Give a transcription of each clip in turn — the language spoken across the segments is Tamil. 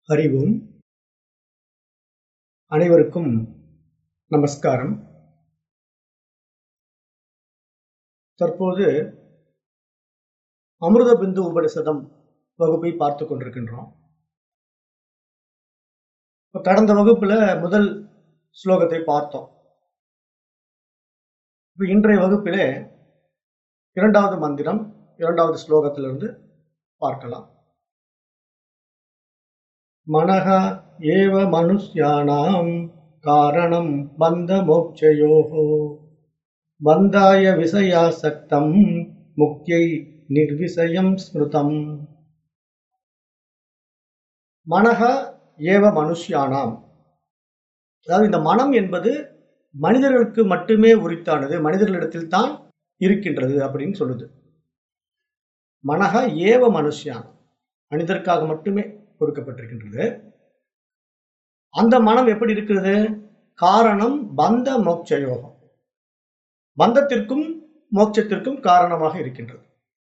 அறிவோம் அனைவருக்கும் நமஸ்காரம் தற்போது அமிர்த பிந்து உபனிஷதம் வகுப்பை பார்த்து கொண்டிருக்கின்றோம் இப்ப கடந்த வகுப்புல முதல் ஸ்லோகத்தை பார்த்தோம் இப்ப இன்றைய வகுப்பிலே இரண்டாவது மந்திரம் இரண்டாவது ஸ்லோகத்திலிருந்து பார்க்கலாம் மனக ஏவ மனுஷ்யானாம் காரணம் பந்த மோட்சயோகோ பந்தாய விசயாசக்தம் முக்கியை நிர்விசயம் ஸ்மிருதம் மனக ஏவ மனுஷ்யானாம் அதாவது இந்த மனம் என்பது மனிதர்களுக்கு மட்டுமே உரித்தானது மனிதர்களிடத்தில் தான் இருக்கின்றது அப்படின்னு சொல்லுது மனக ஏவ மனுஷ்யான் மனிதருக்காக மட்டுமே கொடுக்கப்பட்டிருக்கின்றது அந்த மனம் எப்படி இருக்கிறது காரணம் பந்த மோட்ச யோகம் பந்தத்திற்கும் மோட்சத்திற்கும் காரணமாக இருக்கின்றது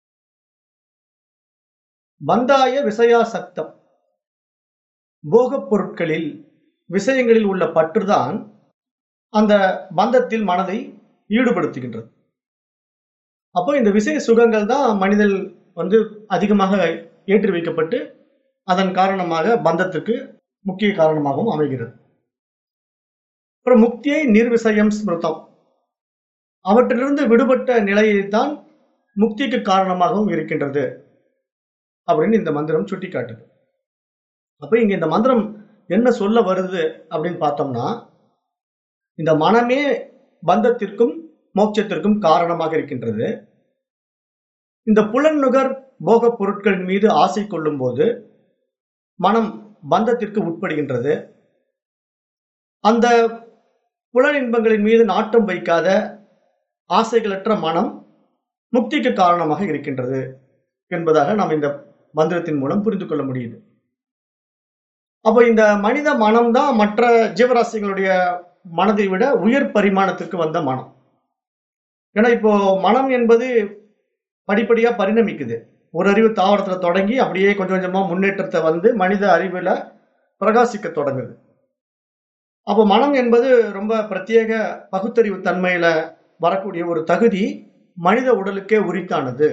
பந்தாய விசயாசக்தம் போகப் பொருட்களில் விஷயங்களில் உள்ள பற்றுதான் அந்த பந்தத்தில் மனதை ஈடுபடுத்துகின்றது அப்போ இந்த விஷய சுகங்கள் தான் மனிதன் வந்து அதிகமாக ஏற்றி வைக்கப்பட்டு அதன் காரணமாக பந்தத்துக்கு முக்கிய காரணமாகவும் அமைகிறது அப்புறம் முக்தியை நிர்விசயம் ஸ்மிருதம் அவற்றிலிருந்து விடுபட்ட நிலையைத்தான் முக்திக்கு காரணமாகவும் இருக்கின்றது அப்படின்னு இந்த மந்திரம் சுட்டி காட்டுது அப்ப இங்க இந்த மந்திரம் என்ன சொல்ல வருது அப்படின்னு பார்த்தோம்னா இந்த மனமே பந்தத்திற்கும் மோட்சத்திற்கும் காரணமாக இருக்கின்றது இந்த புலன்நுகர் போக பொருட்களின் மீது ஆசை கொள்ளும் போது மனம் பந்தத்திற்கு உட்படுகின்றது அந்த புலன் இன்பங்களின் மீது நாட்டம் வைக்காத ஆசைகளற்ற மனம் முக்திக்கு காரணமாக இருக்கின்றது என்பதாக நாம் இந்த மந்திரத்தின் மூலம் புரிந்து கொள்ள முடியுது அப்போ இந்த மனித மனம்தான் மற்ற ஜீவராசிகளுடைய மனதை விட உயர் பரிமாணத்திற்கு வந்த மனம் ஏன்னா இப்போ மனம் என்பது படிப்படியா பரிணமிக்குது ஒரு அறிவு தாவரத்துல தொடங்கி அப்படியே கொஞ்சம் கொஞ்சமா முன்னேற்றத்தை வந்து மனித அறிவுல பிரகாசிக்க தொடங்குது அப்போ மனம் என்பது ரொம்ப பிரத்யேக பகுத்தறிவு தன்மையில வரக்கூடிய ஒரு தகுதி மனித உடலுக்கே உரித்தானது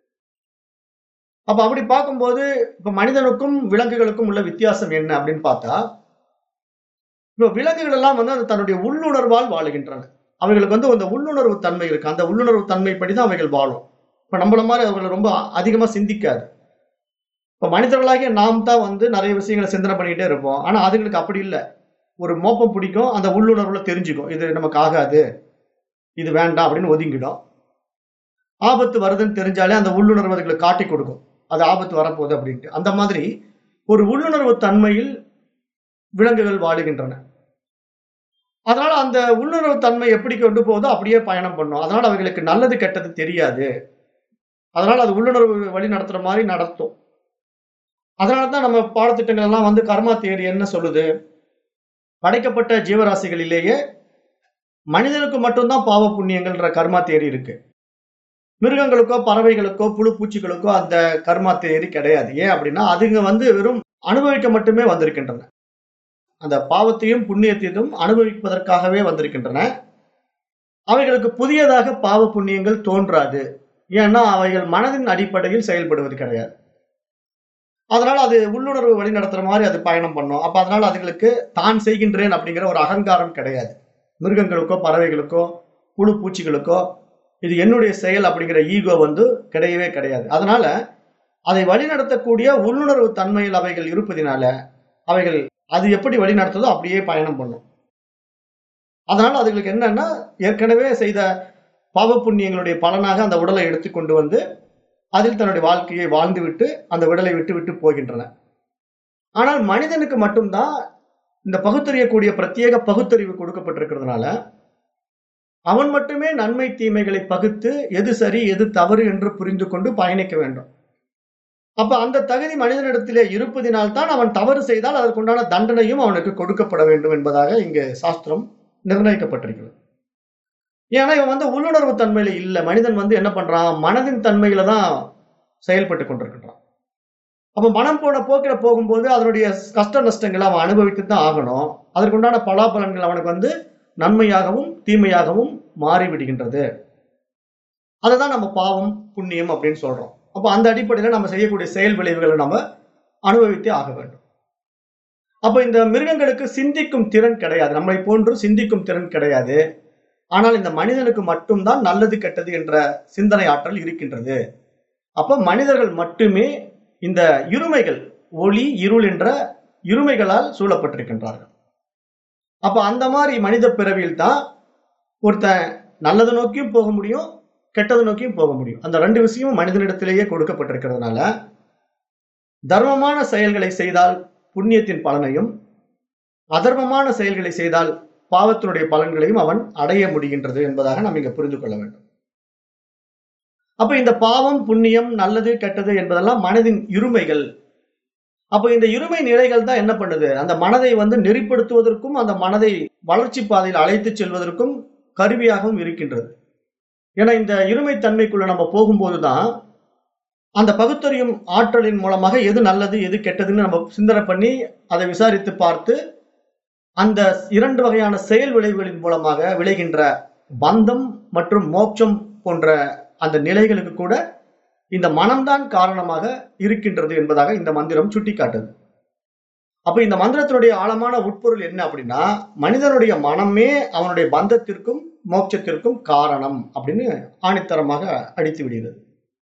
அப்ப அப்படி பார்க்கும்போது இப்ப மனிதனுக்கும் விலங்குகளுக்கும் உள்ள வித்தியாசம் என்ன அப்படின்னு பார்த்தா இப்போ விலங்குகள் எல்லாம் வந்து அது தன்னுடைய உள்ளுணர்வால் வாழுகின்றன அவைகளுக்கு வந்து அந்த உள்ளுணர்வு தன்மை இருக்கு அந்த உள்ளுணர்வு தன்மைப்படி தான் அவைகள் வாழும் இப்ப நம்மள மாதிரி அவர்கள் ரொம்ப அதிகமா சிந்திக்காது இப்ப மனிதர்களாகிய நாம் தான் வந்து நிறைய விஷயங்களை சிந்தனை பண்ணிக்கிட்டே இருப்போம் ஆனா அதுங்களுக்கு அப்படி இல்லை ஒரு மோப்பம் பிடிக்கும் அந்த உள்ளுணர்வுல தெரிஞ்சுக்கும் இது நமக்கு ஆகாது இது வேண்டாம் அப்படின்னு ஒதுங்கிடும் ஆபத்து வருதுன்னு தெரிஞ்சாலே அந்த உள்ளுணர்வு அதுகளை காட்டி கொடுக்கும் அது ஆபத்து வரப்போகுது அப்படின்ட்டு அந்த மாதிரி ஒரு உள்ளுணர்வு தன்மையில் விலங்குகள் வாழுகின்றன அதனால அந்த உள்ளுணர்வு தன்மை எப்படி கொண்டு போகுதோ அப்படியே பயணம் பண்ணும் அதனால அவைகளுக்கு நல்லது கெட்டது தெரியாது அதனால அது உள்ளுணர்வு வழி நடத்துற மாதிரி நடத்தும் அதனால தான் நம்ம பாடத்திட்டங்கள் எல்லாம் வந்து கர்மா தேரி என்ன சொல்லுது படைக்கப்பட்ட ஜீவராசிகளிலேயே மனிதனுக்கு மட்டும்தான் பாவ புண்ணியங்கள்ன்ற கர்மா தேரி இருக்கு மிருகங்களுக்கோ பறவைகளுக்கோ புழு பூச்சிகளுக்கோ அந்த கர்மா தேரி கிடையாது ஏன் அப்படின்னா அதுங்க வந்து வெறும் அனுபவிக்க மட்டுமே வந்திருக்கின்றன அந்த பாவத்தையும் புண்ணியத்தையும் அனுபவிப்பதற்காகவே வந்திருக்கின்றன அவைகளுக்கு புதியதாக பாவ புண்ணியங்கள் தோன்றாது ஏன்னா அவைகள் மனதின் அடிப்படையில் செயல்படுவது கிடையாது அதனால அது உள்ளுணர்வு வழி நடத்துற மாதிரி அது பயணம் பண்ணும் அப்ப அதனால அதுகளுக்கு தான் செய்கின்றேன் அப்படிங்கிற ஒரு அகங்காரம் கிடையாது மிருகங்களுக்கோ பறவைகளுக்கோ புழு பூச்சிகளுக்கோ இது என்னுடைய செயல் அப்படிங்கிற ஈகோ வந்து கிடையவே கிடையாது அதனால அதை வழிநடத்தக்கூடிய உள்ளுணர்வு தன்மையில் அவைகள் இருப்பதினால அவைகள் அது எப்படி வழி நடத்துதோ அப்படியே பயணம் பண்ணும் அதனால அதுகளுக்கு என்னன்னா ஏற்கனவே செய்த பாவ புண்ணியங்களுடைய பலனாக அந்த உடலை எடுத்து கொண்டு வந்து அதில் தன்னுடைய வாழ்க்கையை வாழ்ந்து விட்டு அந்த உடலை விட்டு விட்டு போகின்றன ஆனால் மனிதனுக்கு மட்டும்தான் இந்த பகுத்தறியக்கூடிய பிரத்யேக பகுத்தறிவு கொடுக்கப்பட்டிருக்கிறதுனால அவன் மட்டுமே நன்மை தீமைகளை பகுத்து எது சரி எது தவறு என்று புரிந்து கொண்டு பயணிக்க வேண்டும் அப்ப அந்த தகுதி மனிதனிடத்திலே இருப்பதினால் தான் அவன் தவறு செய்தால் அதற்குண்டான தண்டனையும் அவனுக்கு கொடுக்கப்பட வேண்டும் என்பதாக இங்கு சாஸ்திரம் நிர்ணயிக்கப்பட்டிருக்கிறது ஏன்னா இவன் வந்து உள்ளுணர்வு தன்மையில இல்லை மனிதன் வந்து என்ன பண்றான் மனதின் தன்மையில தான் செயல்பட்டு கொண்டிருக்கின்றான் அப்ப மனம் போன போக்கில போகும்போது அதனுடைய கஷ்ட நஷ்டங்களை அவன் அனுபவித்து தான் ஆகணும் அதற்குண்டான பலாபலன்கள் அவனுக்கு வந்து நன்மையாகவும் தீமையாகவும் மாறிவிடுகின்றது அதை நம்ம பாவம் புண்ணியம் அப்படின்னு சொல்றோம் அப்போ அந்த அடிப்படையில் நம்ம செய்யக்கூடிய செயல் விளைவுகளை நம்ம அனுபவித்தே ஆக வேண்டும் அப்போ இந்த மிருகங்களுக்கு சிந்திக்கும் திறன் கிடையாது நம்மளை போன்று சிந்திக்கும் திறன் கிடையாது ஆனால் இந்த மனிதனுக்கு மட்டும்தான் நல்லது கெட்டது என்ற சிந்தனை ஆற்றல் இருக்கின்றது அப்ப மனிதர்கள் மட்டுமே இந்த இருமைகள் ஒளி இருள் என்ற இருமைகளால் சூழப்பட்டிருக்கின்றார்கள் அப்ப அந்த மாதிரி மனித பிறவியில் தான் ஒருத்தன் நல்லது நோக்கியும் போக முடியும் கெட்டது நோக்கியும் போக முடியும் அந்த ரெண்டு விஷயமும் மனிதனிடத்திலேயே கொடுக்கப்பட்டிருக்கிறதுனால தர்மமான செயல்களை செய்தால் புண்ணியத்தின் பலனையும் அதர்மமான செயல்களை செய்தால் பாவத்தினுடைய பலன்களையும் அவன் அடைய முடிகின்றது என்பதாக நாம் இங்க புரிந்து கொள்ள வேண்டும் அப்ப இந்த பாவம் புண்ணியம் நல்லது கெட்டது என்பதெல்லாம் மனதின் இருமைகள் அப்ப இந்த இருமை நிலைகள் தான் என்ன பண்ணுது அந்த மனதை வந்து நெறிப்படுத்துவதற்கும் அந்த மனதை வளர்ச்சி பாதையில் அழைத்து செல்வதற்கும் கருவியாகவும் இருக்கின்றது ஏன்னா இந்த இருமை தன்மைக்குள்ள நம்ம போகும்போதுதான் அந்த பகுத்தறியும் ஆற்றலின் மூலமாக எது நல்லது எது கெட்டதுன்னு நம்ம சிந்தனை பண்ணி அதை விசாரித்து பார்த்து அந்த இரண்டு வகையான செயல் விளைவுகளின் மூலமாக விளைகின்ற பந்தம் மற்றும் மோட்சம் போன்ற அந்த நிலைகளுக்கு கூட இந்த மனம்தான் காரணமாக இருக்கின்றது என்பதாக இந்த மந்திரம் சுட்டிக்காட்டுது அப்ப இந்த மந்திரத்தினுடைய ஆழமான உட்பொருள் என்ன அப்படின்னா மனிதனுடைய மனமே அவனுடைய பந்தத்திற்கும் மோட்சத்திற்கும் காரணம் அப்படின்னு ஆணித்தரமாக அடித்து விடுகிறது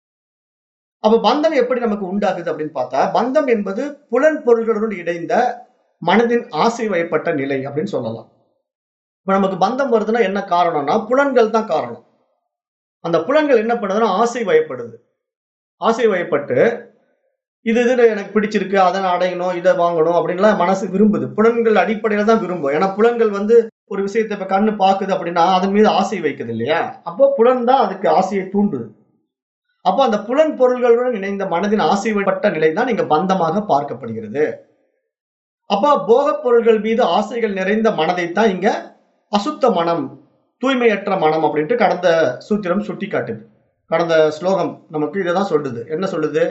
அப்ப பந்தம் எப்படி நமக்கு உண்டாகுது அப்படின்னு பார்த்தா பந்தம் என்பது புலன் பொருள்களுடன் இணைந்த மனதின் ஆசை வயப்பட்ட நிலை அப்படின்னு சொல்லலாம் இப்ப நமக்கு பந்தம் வருதுன்னா என்ன காரணம்னா புலன்கள் தான் காரணம் அந்த புலன்கள் என்ன பண்ணுதுன்னா ஆசை வயப்படுது ஆசை வயப்பட்டு இது இது எனக்கு பிடிச்சிருக்கு அதை நான் அடையணும் இதை வாங்கணும் அப்படின்லாம் மனசு விரும்புது புலன்கள் அடிப்படையில தான் விரும்பும் ஏன்னா புலன்கள் வந்து ஒரு விஷயத்தை இப்ப கண்ணு பாக்குது அப்படின்னா அதன் மீது ஆசை வைக்குது இல்லையா அப்போ புலன் தான் அதுக்கு ஆசையை தூண்டுது அப்போ அந்த புலன் பொருள்களுடன் இணைந்த மனதின் ஆசைப்பட்ட நிலை தான் இங்க பந்தமாக பார்க்கப்படுகிறது அப்போ போகப் பொருள்கள் மீது ஆசைகள் நிறைந்த மனதை தான் இங்க அசுத்த மனம் தூய்மையற்ற மனம் அப்படின்ட்டு கடந்த சூத்திரம் சுட்டி காட்டுது கடந்த ஸ்லோகம் நமக்கு இதை தான் சொல்லுது என்ன சொல்லுது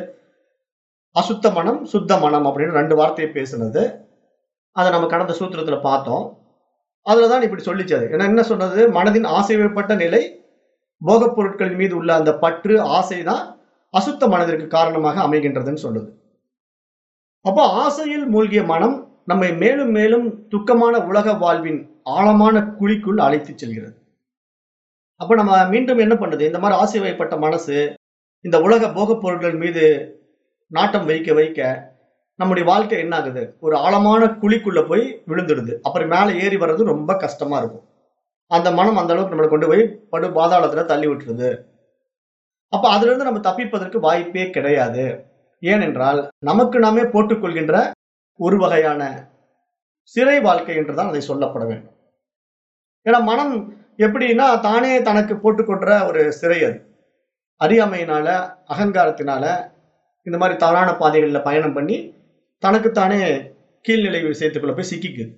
அசுத்த மனம் சுத்த மனம் அப்படின்னு ரெண்டு வார்த்தையை பேசுனது அதை நம்ம கடந்த சூத்திரத்துல பார்த்தோம் அதுலதான் இப்படி சொல்லிச்சு அது ஏன்னா என்ன சொன்னது மனதின் ஆசைப்பட்ட நிலை போகப் பொருட்களின் மீது உள்ள அந்த பற்று ஆசை தான் அசுத்த மனதிற்கு காரணமாக அமைகின்றதுன்னு சொல்லுது அப்போ ஆசையில் மூழ்கிய மனம் நம்மை மேலும் மேலும் துக்கமான உலக வாழ்வின் ஆழமான குழிக்குள் அழைத்து செல்கிறது அப்ப நம்ம மீண்டும் என்ன பண்ணுது இந்த மாதிரி ஆசை வைப்பட்ட மனசு இந்த உலக போகப் பொருட்கள் மீது நாட்டம் வைக்க வைக்க நம்முடைய வாழ்க்கை என்ன ஆகுது ஒரு ஆழமான குழிக்குள்ள போய் விழுந்துடுது அப்புறம் மேலே ஏறி வர்றது ரொம்ப கஷ்டமா இருக்கும் அந்த மனம் அந்த அளவுக்கு நம்மளை கொண்டு போய் படு பாதாளத்துல தள்ளி விட்டுருது அப்ப அதுல இருந்து நம்ம தப்பிப்பதற்கு வாய்ப்பே கிடையாது ஏனென்றால் நமக்கு நாமே போட்டுக்கொள்கின்ற ஒரு வகையான சிறை வாழ்க்கை என்றுதான் அதை சொல்லப்பட வேண்டும் ஏன்னா மனம் எப்படின்னா தானே தனக்கு போட்டுக்கொண்ட ஒரு சிறை அது அறியாமையினால அகங்காரத்தினால இந்த மாதிரி தவறான பாதைகளில் பயணம் பண்ணி தனக்குத்தானே கீழ்நிலை விஷயத்துக்குள்ள போய் சிக்கிக்குது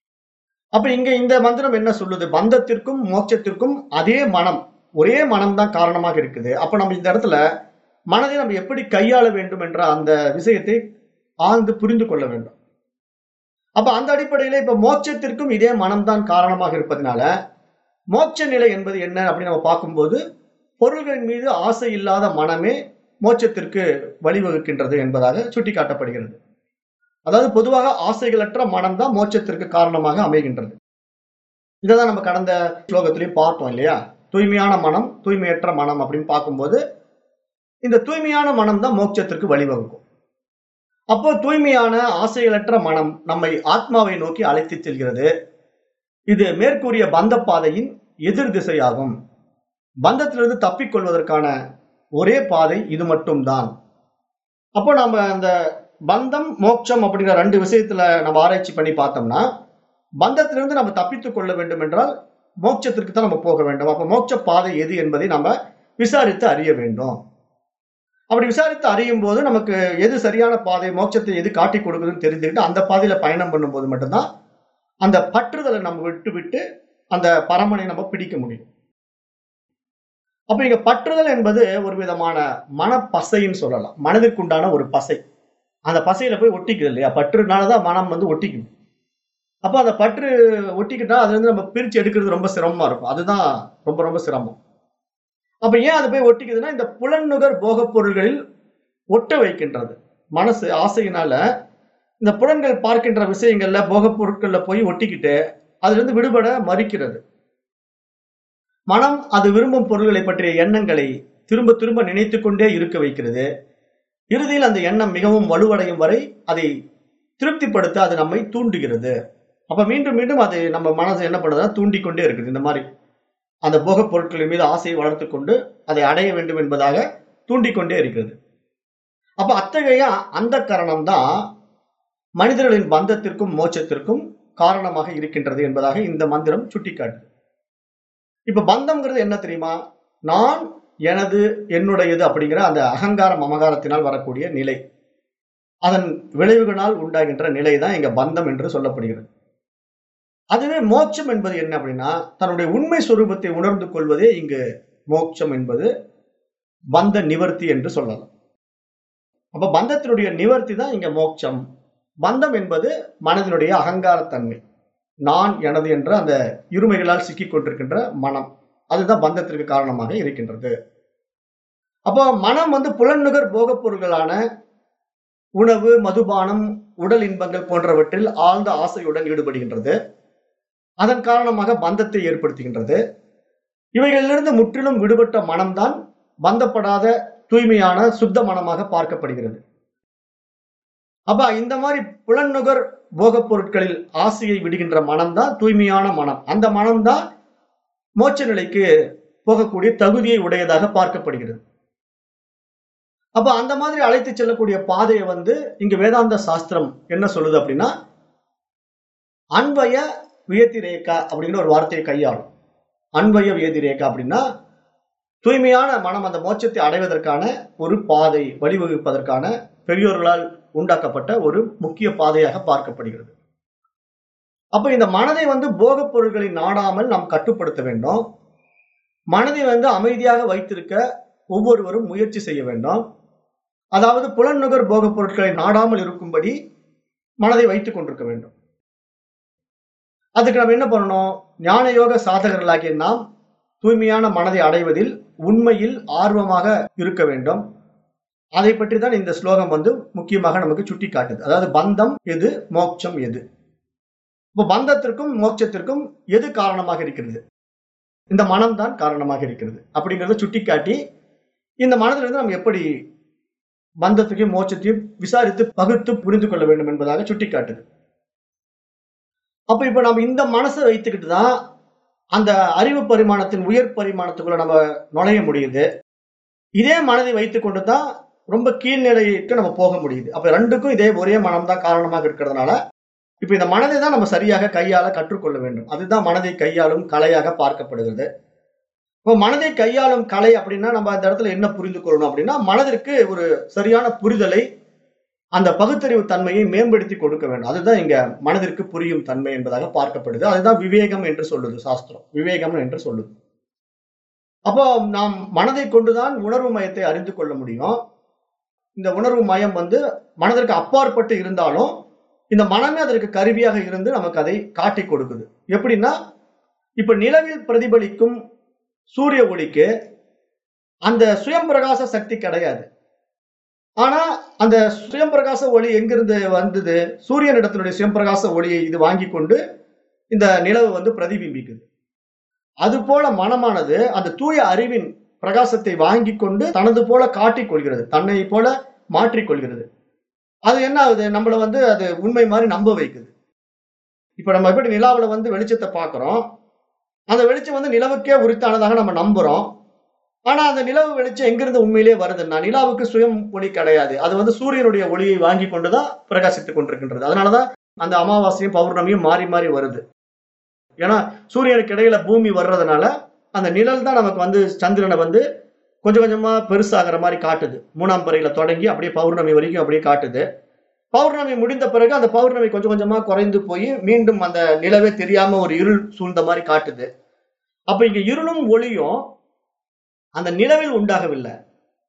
அப்ப இங்க இந்த மந்திரம் என்ன சொல்லுது பந்தத்திற்கும் மோட்சத்திற்கும் அதே மனம் ஒரே மனம் தான் காரணமாக இருக்குது அப்ப நம்ம இந்த இடத்துல மனதை நம்ம எப்படி கையாள வேண்டும் என்ற அந்த விஷயத்தை ஆழ்ந்து புரிந்து கொள்ள வேண்டும் அப்ப அந்த அடிப்படையில இப்ப மோட்சத்திற்கும் இதே மனம்தான் காரணமாக இருப்பதனால மோட்ச நிலை என்பது என்ன அப்படின்னு நம்ம பார்க்கும்போது பொருள்களின் மீது ஆசை இல்லாத மனமே மோட்சத்திற்கு வழிவகுக்கின்றது என்பதாக சுட்டிக்காட்டப்படுகிறது அதாவது பொதுவாக ஆசைகளற்ற மனம் தான் மோட்சத்திற்கு காரணமாக அமைகின்றது இதைதான் நம்ம கடந்த ஸ்லோகத்திலையும் பார்த்தோம் இல்லையா தூய்மையான மனம் தூய்மையற்ற மனம் அப்படின்னு பார்க்கும்போது இந்த தூய்மையான மனம் தான் மோட்சத்திற்கு வழிவகுக்கும் அப்போ தூய்மையான ஆசைகளற்ற மனம் நம்மை ஆத்மாவை நோக்கி அழைத்து செல்கிறது இது மேற்கூறிய பந்த பாதையின் எதிர் திசையாகும் பந்தத்திலிருந்து தப்பிக்கொள்வதற்கான ஒரே பாதை இது மட்டும்தான் அப்போ நம்ம அந்த பந்தம் மோட்சம் அப்படிங்கிற ரெண்டு விஷயத்துல நம்ம ஆராய்ச்சி பண்ணி பார்த்தோம்னா பந்தத்திலிருந்து நம்ம தப்பித்துக் கொள்ள வேண்டும் என்றால் மோட்சத்திற்கு தான் நம்ம போக வேண்டும் அப்ப மோட்ச பாதை எது என்பதை நம்ம விசாரித்து அறிய வேண்டும் அப்படி விசாரித்து அறியும் போது நமக்கு எது சரியான பாதை மோட்சத்தை எது காட்டி கொடுக்குதுன்னு தெரிஞ்சுக்கிட்டு அந்த பாதையில பயணம் பண்ணும்போது மட்டும்தான் அந்த பற்றுதலை நம்ம விட்டு விட்டு அந்த பரமனை நம்ம பிடிக்க முடியும் அப்ப இங்க பற்றுதல் என்பது ஒரு விதமான மனப்பசைன்னு சொல்லலாம் மனதிற்குண்டான ஒரு பசை அந்த பசையில போய் ஒட்டிக்குது இல்லையா பற்றுனாலதான் மனம் வந்து ஒட்டிக்குது அப்போ அந்த பற்று ஒட்டிக்கிட்டா அதுல இருந்து நம்ம பிரிச்சு எடுக்கிறது ரொம்ப சிரமமா இருக்கும் அதுதான் ரொம்ப ரொம்ப சிரமம் அப்ப ஏன் அது போய் ஒட்டிக்குதுன்னா இந்த புலன்நுகர் போகப் பொருள்களில் ஒட்ட வைக்கின்றது மனசு ஆசையினால இந்த புலன்கள் பார்க்கின்ற விஷயங்கள்ல போகப் பொருட்கள்ல போய் ஒட்டிக்கிட்டு அதுல இருந்து விடுபட மறுக்கிறது மனம் அது விரும்பும் பொருள்களை பற்றிய எண்ணங்களை திரும்ப திரும்ப நினைத்து கொண்டே இருக்க வைக்கிறது இறுதியில் அந்த எண்ணம் மிகவும் வலுவடையும் வரை அதை திருப்திப்படுத்த அது நம்மை தூண்டுகிறது அப்ப மீண்டும் மீண்டும் அது நம்ம மனசை என்ன பண்ணுதுன்னா தூண்டிக் கொண்டே இருக்குது இந்த மாதிரி அந்த போகப் பொருட்களின் மீது ஆசையை வளர்த்து கொண்டு அதை அடைய வேண்டும் என்பதாக தூண்டிக் கொண்டே இருக்கிறது அப்ப அத்தகைய அந்த கரணம் தான் மனிதர்களின் பந்தத்திற்கும் மோட்சத்திற்கும் காரணமாக இருக்கின்றது என்பதாக இந்த மந்திரம் சுட்டிக்காட்டுது இப்ப பந்தம்ங்கிறது என்ன தெரியுமா நான் எனது என்னுடையது அப்படிங்கிற அந்த அகங்காரம் அமகாரத்தினால் வரக்கூடிய நிலை அதன் விளைவுகளால் உண்டாகின்ற நிலை தான் இங்க பந்தம் என்று சொல்லப்படுகிறது அதுவே மோட்சம் என்பது என்ன அப்படின்னா தன்னுடைய உண்மை சுரூபத்தை உணர்ந்து கொள்வதே இங்கு மோட்சம் என்பது பந்த நிவர்த்தி என்று சொல்லலாம் அப்ப பந்தத்தினுடைய நிவர்த்தி தான் இங்க மோட்சம் பந்தம் என்பது மனதினுடைய அகங்காரத்தன்மை நான் எனது என்ற அந்த இருமைகளால் சிக்கிக் கொண்டிருக்கின்ற மனம் அதுதான் பந்தத்திற்கு காரணமாக இருக்கின்றது அப்போ மனம் வந்து புலன்நுகர் போகப் பொருள்களான உணவு மதுபானம் உடல் இன்பங்கள் போன்றவற்றில் ஆழ்ந்த ஆசையுடன் ஈடுபடுகின்றது அதன் காரணமாக பந்தத்தை ஏற்படுத்துகின்றது இவைகளிலிருந்து முற்றிலும் விடுபட்ட மனம்தான் பந்தப்படாத தூய்மையான சுத்த மனமாக பார்க்கப்படுகிறது அப்ப இந்த மாதிரி புலன்நுகர் போகப் பொருட்களில் ஆசையை விடுகின்ற மனம்தான் தூய்மையான மனம் அந்த மனம்தான் மோட்ச நிலைக்கு போகக்கூடிய தகுதியை உடையதாக பார்க்கப்படுகிறது அப்ப அந்த மாதிரி அழைத்து செல்லக்கூடிய பாதையை வந்து இங்க வேதாந்த சாஸ்திரம் என்ன சொல்லுது அப்படின்னா அன்பய வியதிரேகா அப்படிங்கிற ஒரு வார்த்தையை கையாளும் அன்பய வியதிரேகா அப்படின்னா தூய்மையான மனம் அந்த மோட்சத்தை அடைவதற்கான ஒரு பாதை வழிவகுப்பதற்கான பெரியோர்களால் உண்டாக்கப்பட்ட ஒரு முக்கிய பாதையாக பார்க்கப்படுகிறது அப்ப இந்த மனதை வந்து போகப் பொருள்களை நாடாமல் நாம் கட்டுப்படுத்த வேண்டும் மனதை வந்து அமைதியாக வைத்திருக்க ஒவ்வொருவரும் முயற்சி செய்ய வேண்டும் அதாவது புலன்நுகர் போகப் பொருட்களை நாடாமல் இருக்கும்படி மனதை வைத்துக் கொண்டிருக்க வேண்டும் அதுக்கு நம்ம என்ன பண்ணணும் ஞான யோக சாதகர்களாகிய நாம் தூய்மையான மனதை அடைவதில் உண்மையில் ஆர்வமாக இருக்க வேண்டும் அதை பற்றி தான் இந்த ஸ்லோகம் வந்து முக்கியமாக நமக்கு சுட்டி காட்டுது அதாவது பந்தம் எது மோட்சம் எது இப்போ பந்தத்திற்கும் மோட்சத்திற்கும் எது காரணமாக இருக்கிறது இந்த மனம்தான் காரணமாக இருக்கிறது அப்படிங்கறத சுட்டிக்காட்டி இந்த மனதிலிருந்து நம்ம எப்படி பந்தத்தையும் மோட்சத்தையும் விசாரித்து பகுத்து புரிந்து கொள்ள வேண்டும் என்பதாக சுட்டிக்காட்டுது அப்ப இப்ப நம்ம இந்த மனசை வைத்துக்கிட்டு தான் அந்த அறிவு பரிமாணத்தின் உயர் பரிமாணத்துக்குள்ள நம்ம நுழைய முடியுது இதே மனதை வைத்துக் கொண்டு தான் ரொம்ப கீழ்நிலைக்கு நம்ம போக முடியுது அப்ப ரெண்டுக்கும் இதே ஒரே மனம் தான் காரணமாக இருக்கிறதுனால இப்ப இந்த மனதை தான் நம்ம சரியாக கையாள கற்றுக்கொள்ள வேண்டும் அதுதான் மனதை கையாளும் கலையாக பார்க்கப்படுகிறது இப்போ மனதை கையாளும் கலை அப்படின்னா நம்ம அந்த இடத்துல என்ன புரிந்து கொள்ளணும் அப்படின்னா மனதிற்கு ஒரு சரியான புரிதலை அந்த பகுத்தறிவு தன்மையை மேம்படுத்தி கொடுக்க வேண்டும் அதுதான் இங்க மனதிற்கு புரியும் தன்மை என்பதாக பார்க்கப்படுது அதுதான் விவேகம் என்று சொல்லுது சாஸ்திரம் விவேகம் என்று சொல்லுது அப்போ நாம் மனதை கொண்டுதான் உணர்வு மயத்தை அறிந்து கொள்ள முடியும் இந்த உணர்வு மயம் வந்து மனதிற்கு அப்பாற்பட்டு இருந்தாலும் இந்த மனமே அதற்கு கருவியாக இருந்து நமக்கு அதை காட்டி கொடுக்குது எப்படின்னா இப்ப நிலவில் பிரதிபலிக்கும் சூரிய ஒளிக்கு அந்த சுயம் பிரகாச சக்தி கிடையாது ஆனா அந்த சுயம் பிரகாச ஒளி எங்கிருந்து வந்தது சூரியனிடத்தினுடைய சுயம் பிரகாச ஒளியை இது வாங்கி கொண்டு இந்த நிலவு வந்து பிரதிபிம்பிக்குது அது போல மனமானது அந்த தூய அறிவின் பிரகாசத்தை வாங்கி கொண்டு தனது போல காட்டிக் கொள்கிறது தன்னை போல மாற்றிக் கொள்கிறது அது என்ன ஆகுது நம்மள வந்து அது உண்மை மாதிரி நம்ப வைக்குது இப்ப நம்ம எப்படி நிலாவுல வந்து வெளிச்சத்தை பார்க்கிறோம் அந்த வெளிச்சம் வந்து நிலவுக்கே உரித்தானதாக நம்ம நம்புறோம் ஆனா அந்த நிலவு வெளிச்சம் எங்கிருந்து உண்மையிலே வருதுன்னா நிலாவுக்கு சுயம் ஒளி கிடையாது அது வந்து சூரியனுடைய ஒளியை வாங்கி கொண்டுதான் பிரகாசித்துக் கொண்டிருக்கின்றது அதனாலதான் அந்த அமாவாசையும் பௌர்ணமியும் மாறி மாறி வருது ஏன்னா சூரியனுக்கு இடையில பூமி வர்றதுனால அந்த நிழல் தான் நமக்கு வந்து சந்திரனை வந்து கொஞ்சம் கொஞ்சமா பெருசாகிற மாதிரி காட்டுது மூணாம் பிறையில தொடங்கி அப்படியே பௌர்ணமி வரைக்கும் அப்படியே காட்டுது பௌர்ணமி முடிந்த பிறகு அந்த பௌர்ணமி கொஞ்சம் கொஞ்சமா குறைந்து போய் மீண்டும் அந்த நிலவே தெரியாம ஒரு இருள் சூழ்ந்த மாதிரி காட்டுது அப்ப இங்க இருளும் ஒளியும் அந்த நிலவில் உண்டாகவில்லை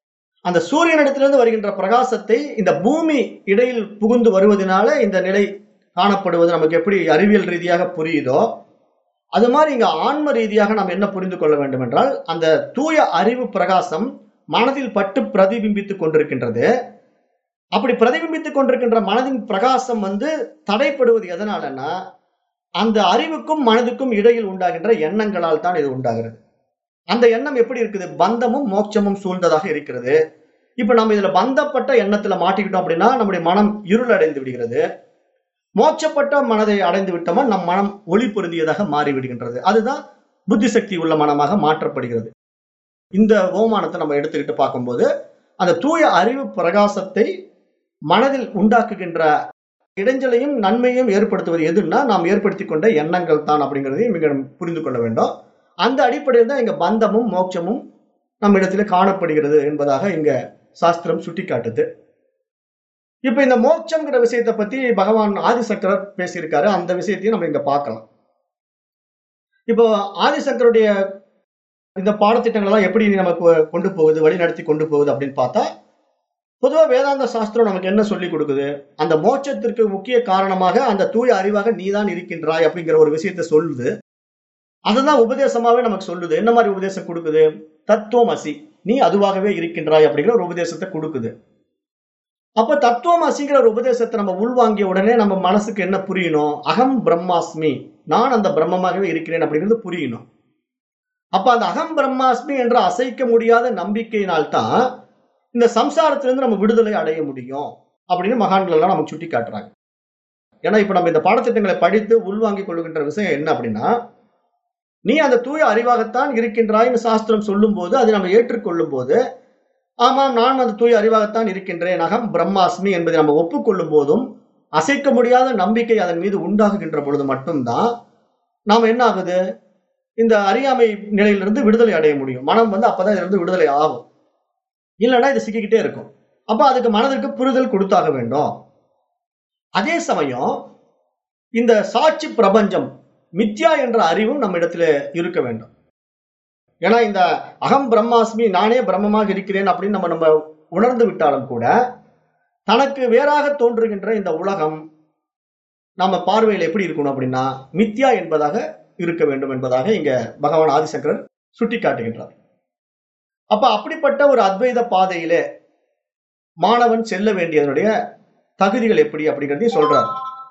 அந்த சூரியனிடத்திலிருந்து வருகின்ற பிரகாசத்தை இந்த பூமி இடையில் புகுந்து வருவதனால இந்த நிலை காணப்படுவது நமக்கு எப்படி அறிவியல் ரீதியாக புரியுதோ அது மாதிரி இங்க ஆன்ம ரீதியாக நாம் என்ன புரிந்து கொள்ள வேண்டும் என்றால் அந்த தூய அறிவு பிரகாசம் மனதில் பட்டு பிரதிபிம்பித்துக் கொண்டிருக்கின்றது அப்படி பிரதிபிம்பித்துக் கொண்டிருக்கின்ற மனதின் பிரகாசம் வந்து தடைப்படுவது எதனாலன்னா அந்த அறிவுக்கும் மனதுக்கும் இடையில் உண்டாகின்ற எண்ணங்களால் தான் இது உண்டாகிறது அந்த எண்ணம் எப்படி இருக்குது பந்தமும் மோட்சமும் சூழ்ந்ததாக இருக்கிறது இப்ப நம்ம இதுல பந்தப்பட்ட எண்ணத்துல மாட்டிக்கிட்டோம் அப்படின்னா நம்முடைய மனம் இருள் அடைந்து விடுகிறது மோட்சப்பட்ட மனதை அடைந்து விட்டோமா நம் மனம் ஒளி பொருந்தியதாக மாறிவிடுகின்றது அதுதான் புத்தி சக்தி உள்ள மனமாக மாற்றப்படுகிறது இந்த ஓமானத்தை நம்ம எடுத்துக்கிட்டு பார்க்கும்போது அந்த தூய அறிவு பிரகாசத்தை மனதில் உண்டாக்குகின்ற இடைஞ்சலையும் நன்மையும் ஏற்படுத்துவது எதுன்னா நாம் ஏற்படுத்தி கொண்ட எண்ணங்கள் தான் அப்படிங்கிறதையும் மிக புரிந்து கொள்ள வேண்டும் அந்த அடிப்படையில் தான் இங்க பந்தமும் மோட்சமும் நம்ம இடத்துல காணப்படுகிறது என்பதாக இங்க சாஸ்திரம் சுட்டிக்காட்டுது இப்ப இந்த மோட்சம்ங்கிற விஷயத்தை பத்தி பகவான் ஆதிசங்கரர் பேசியிருக்காரு அந்த விஷயத்தையும் நம்ம இங்க பார்க்கலாம் இப்போ ஆதிசங்கருடைய இந்த பாடத்திட்டங்கள் எல்லாம் எப்படி நமக்கு கொண்டு போகுது வழி நடத்தி கொண்டு போகுது அப்படின்னு பார்த்தா பொதுவா வேதாந்த சாஸ்திரம் நமக்கு என்ன சொல்லி கொடுக்குது அந்த மோட்சத்திற்கு முக்கிய காரணமாக அந்த தூய அறிவாக நீதான் இருக்கின்றாய் அப்படிங்கிற ஒரு விஷயத்தை சொல்லுது அதுதான் உபதேசமாவே நமக்கு சொல்லுது என்ன மாதிரி உபதேசம் கொடுக்குது தத்துவம் அசி நீ அதுவாகவே இருக்கின்றாய் அப்படிங்கிற ஒரு உபதேசத்தை கொடுக்குது அப்ப தத்துவம் அசிங்கிற ஒரு உபதேசத்தை நம்ம உள்வாங்கிய உடனே நம்ம மனசுக்கு என்ன புரியணும் அகம் பிரம்மாஸ்மி நான் அந்த பிரம்மமாகவே இருக்கிறேன் அப்படிங்கிறது புரியணும் அப்ப அந்த அகம் பிரம்மாஸ்மி என்ற அசைக்க முடியாத நம்பிக்கையினால்தான் இந்த சம்சாரத்திலிருந்து நம்ம விடுதலை அடைய முடியும் அப்படின்னு மகான்கள் எல்லாம் நமக்கு சுட்டி காட்டுறாங்க ஏன்னா இப்ப நம்ம இந்த பாடத்திட்டங்களை படித்து உள்வாங்கிக் கொள்கின்ற விஷயம் என்ன அப்படின்னா நீ அந்த தூய அறிவாகத்தான் இருக்கின்றாய்னு சாஸ்திரம் சொல்லும் போது அதை நம்ம ஏற்றுக்கொள்ளும் போது ஆமாம் நான் அந்த தூய அறிவாகத்தான் இருக்கின்றேன் அகம் பிரம்மாஸ்மி என்பதை நம்ம ஒப்புக்கொள்ளும் போதும் அசைக்க முடியாத நம்பிக்கை அதன் மீது உண்டாகுகின்ற பொழுது மட்டும்தான் நாம் என்ன ஆகுது இந்த அறியாமை நிலையிலிருந்து விடுதலை அடைய முடியும் மனம் வந்து அப்பதான் இதிலிருந்து விடுதலை ஆகும் இல்லைன்னா இது சிக்கிக்கிட்டே இருக்கும் அப்ப அதுக்கு மனதிற்கு புரிதல் கொடுத்தாக வேண்டும் அதே சமயம் இந்த சாட்சி பிரபஞ்சம் மித்யா என்ற அறிவும் நம்ம இடத்துல இருக்க வேண்டும் ஏன்னா இந்த அகம் பிரம்மாஸ்மி நானே பிரம்மமாக இருக்கிறேன் அப்படின்னு நம்ம நம்ம உணர்ந்து விட்டாலும் கூட தனக்கு வேறாக தோன்றுகின்ற இந்த உலகம் நம்ம பார்வையில் எப்படி இருக்கணும் அப்படின்னா மித்யா என்பதாக இருக்க வேண்டும் என்பதாக இங்க பகவான் ஆதிசங்கரர் சுட்டி காட்டுகின்றார் அப்ப அப்படிப்பட்ட ஒரு அத்வைத பாதையிலே மாணவன் செல்ல வேண்டியதனுடைய தகுதிகள் எப்படி அப்படிங்கிறதையும் சொல்றார்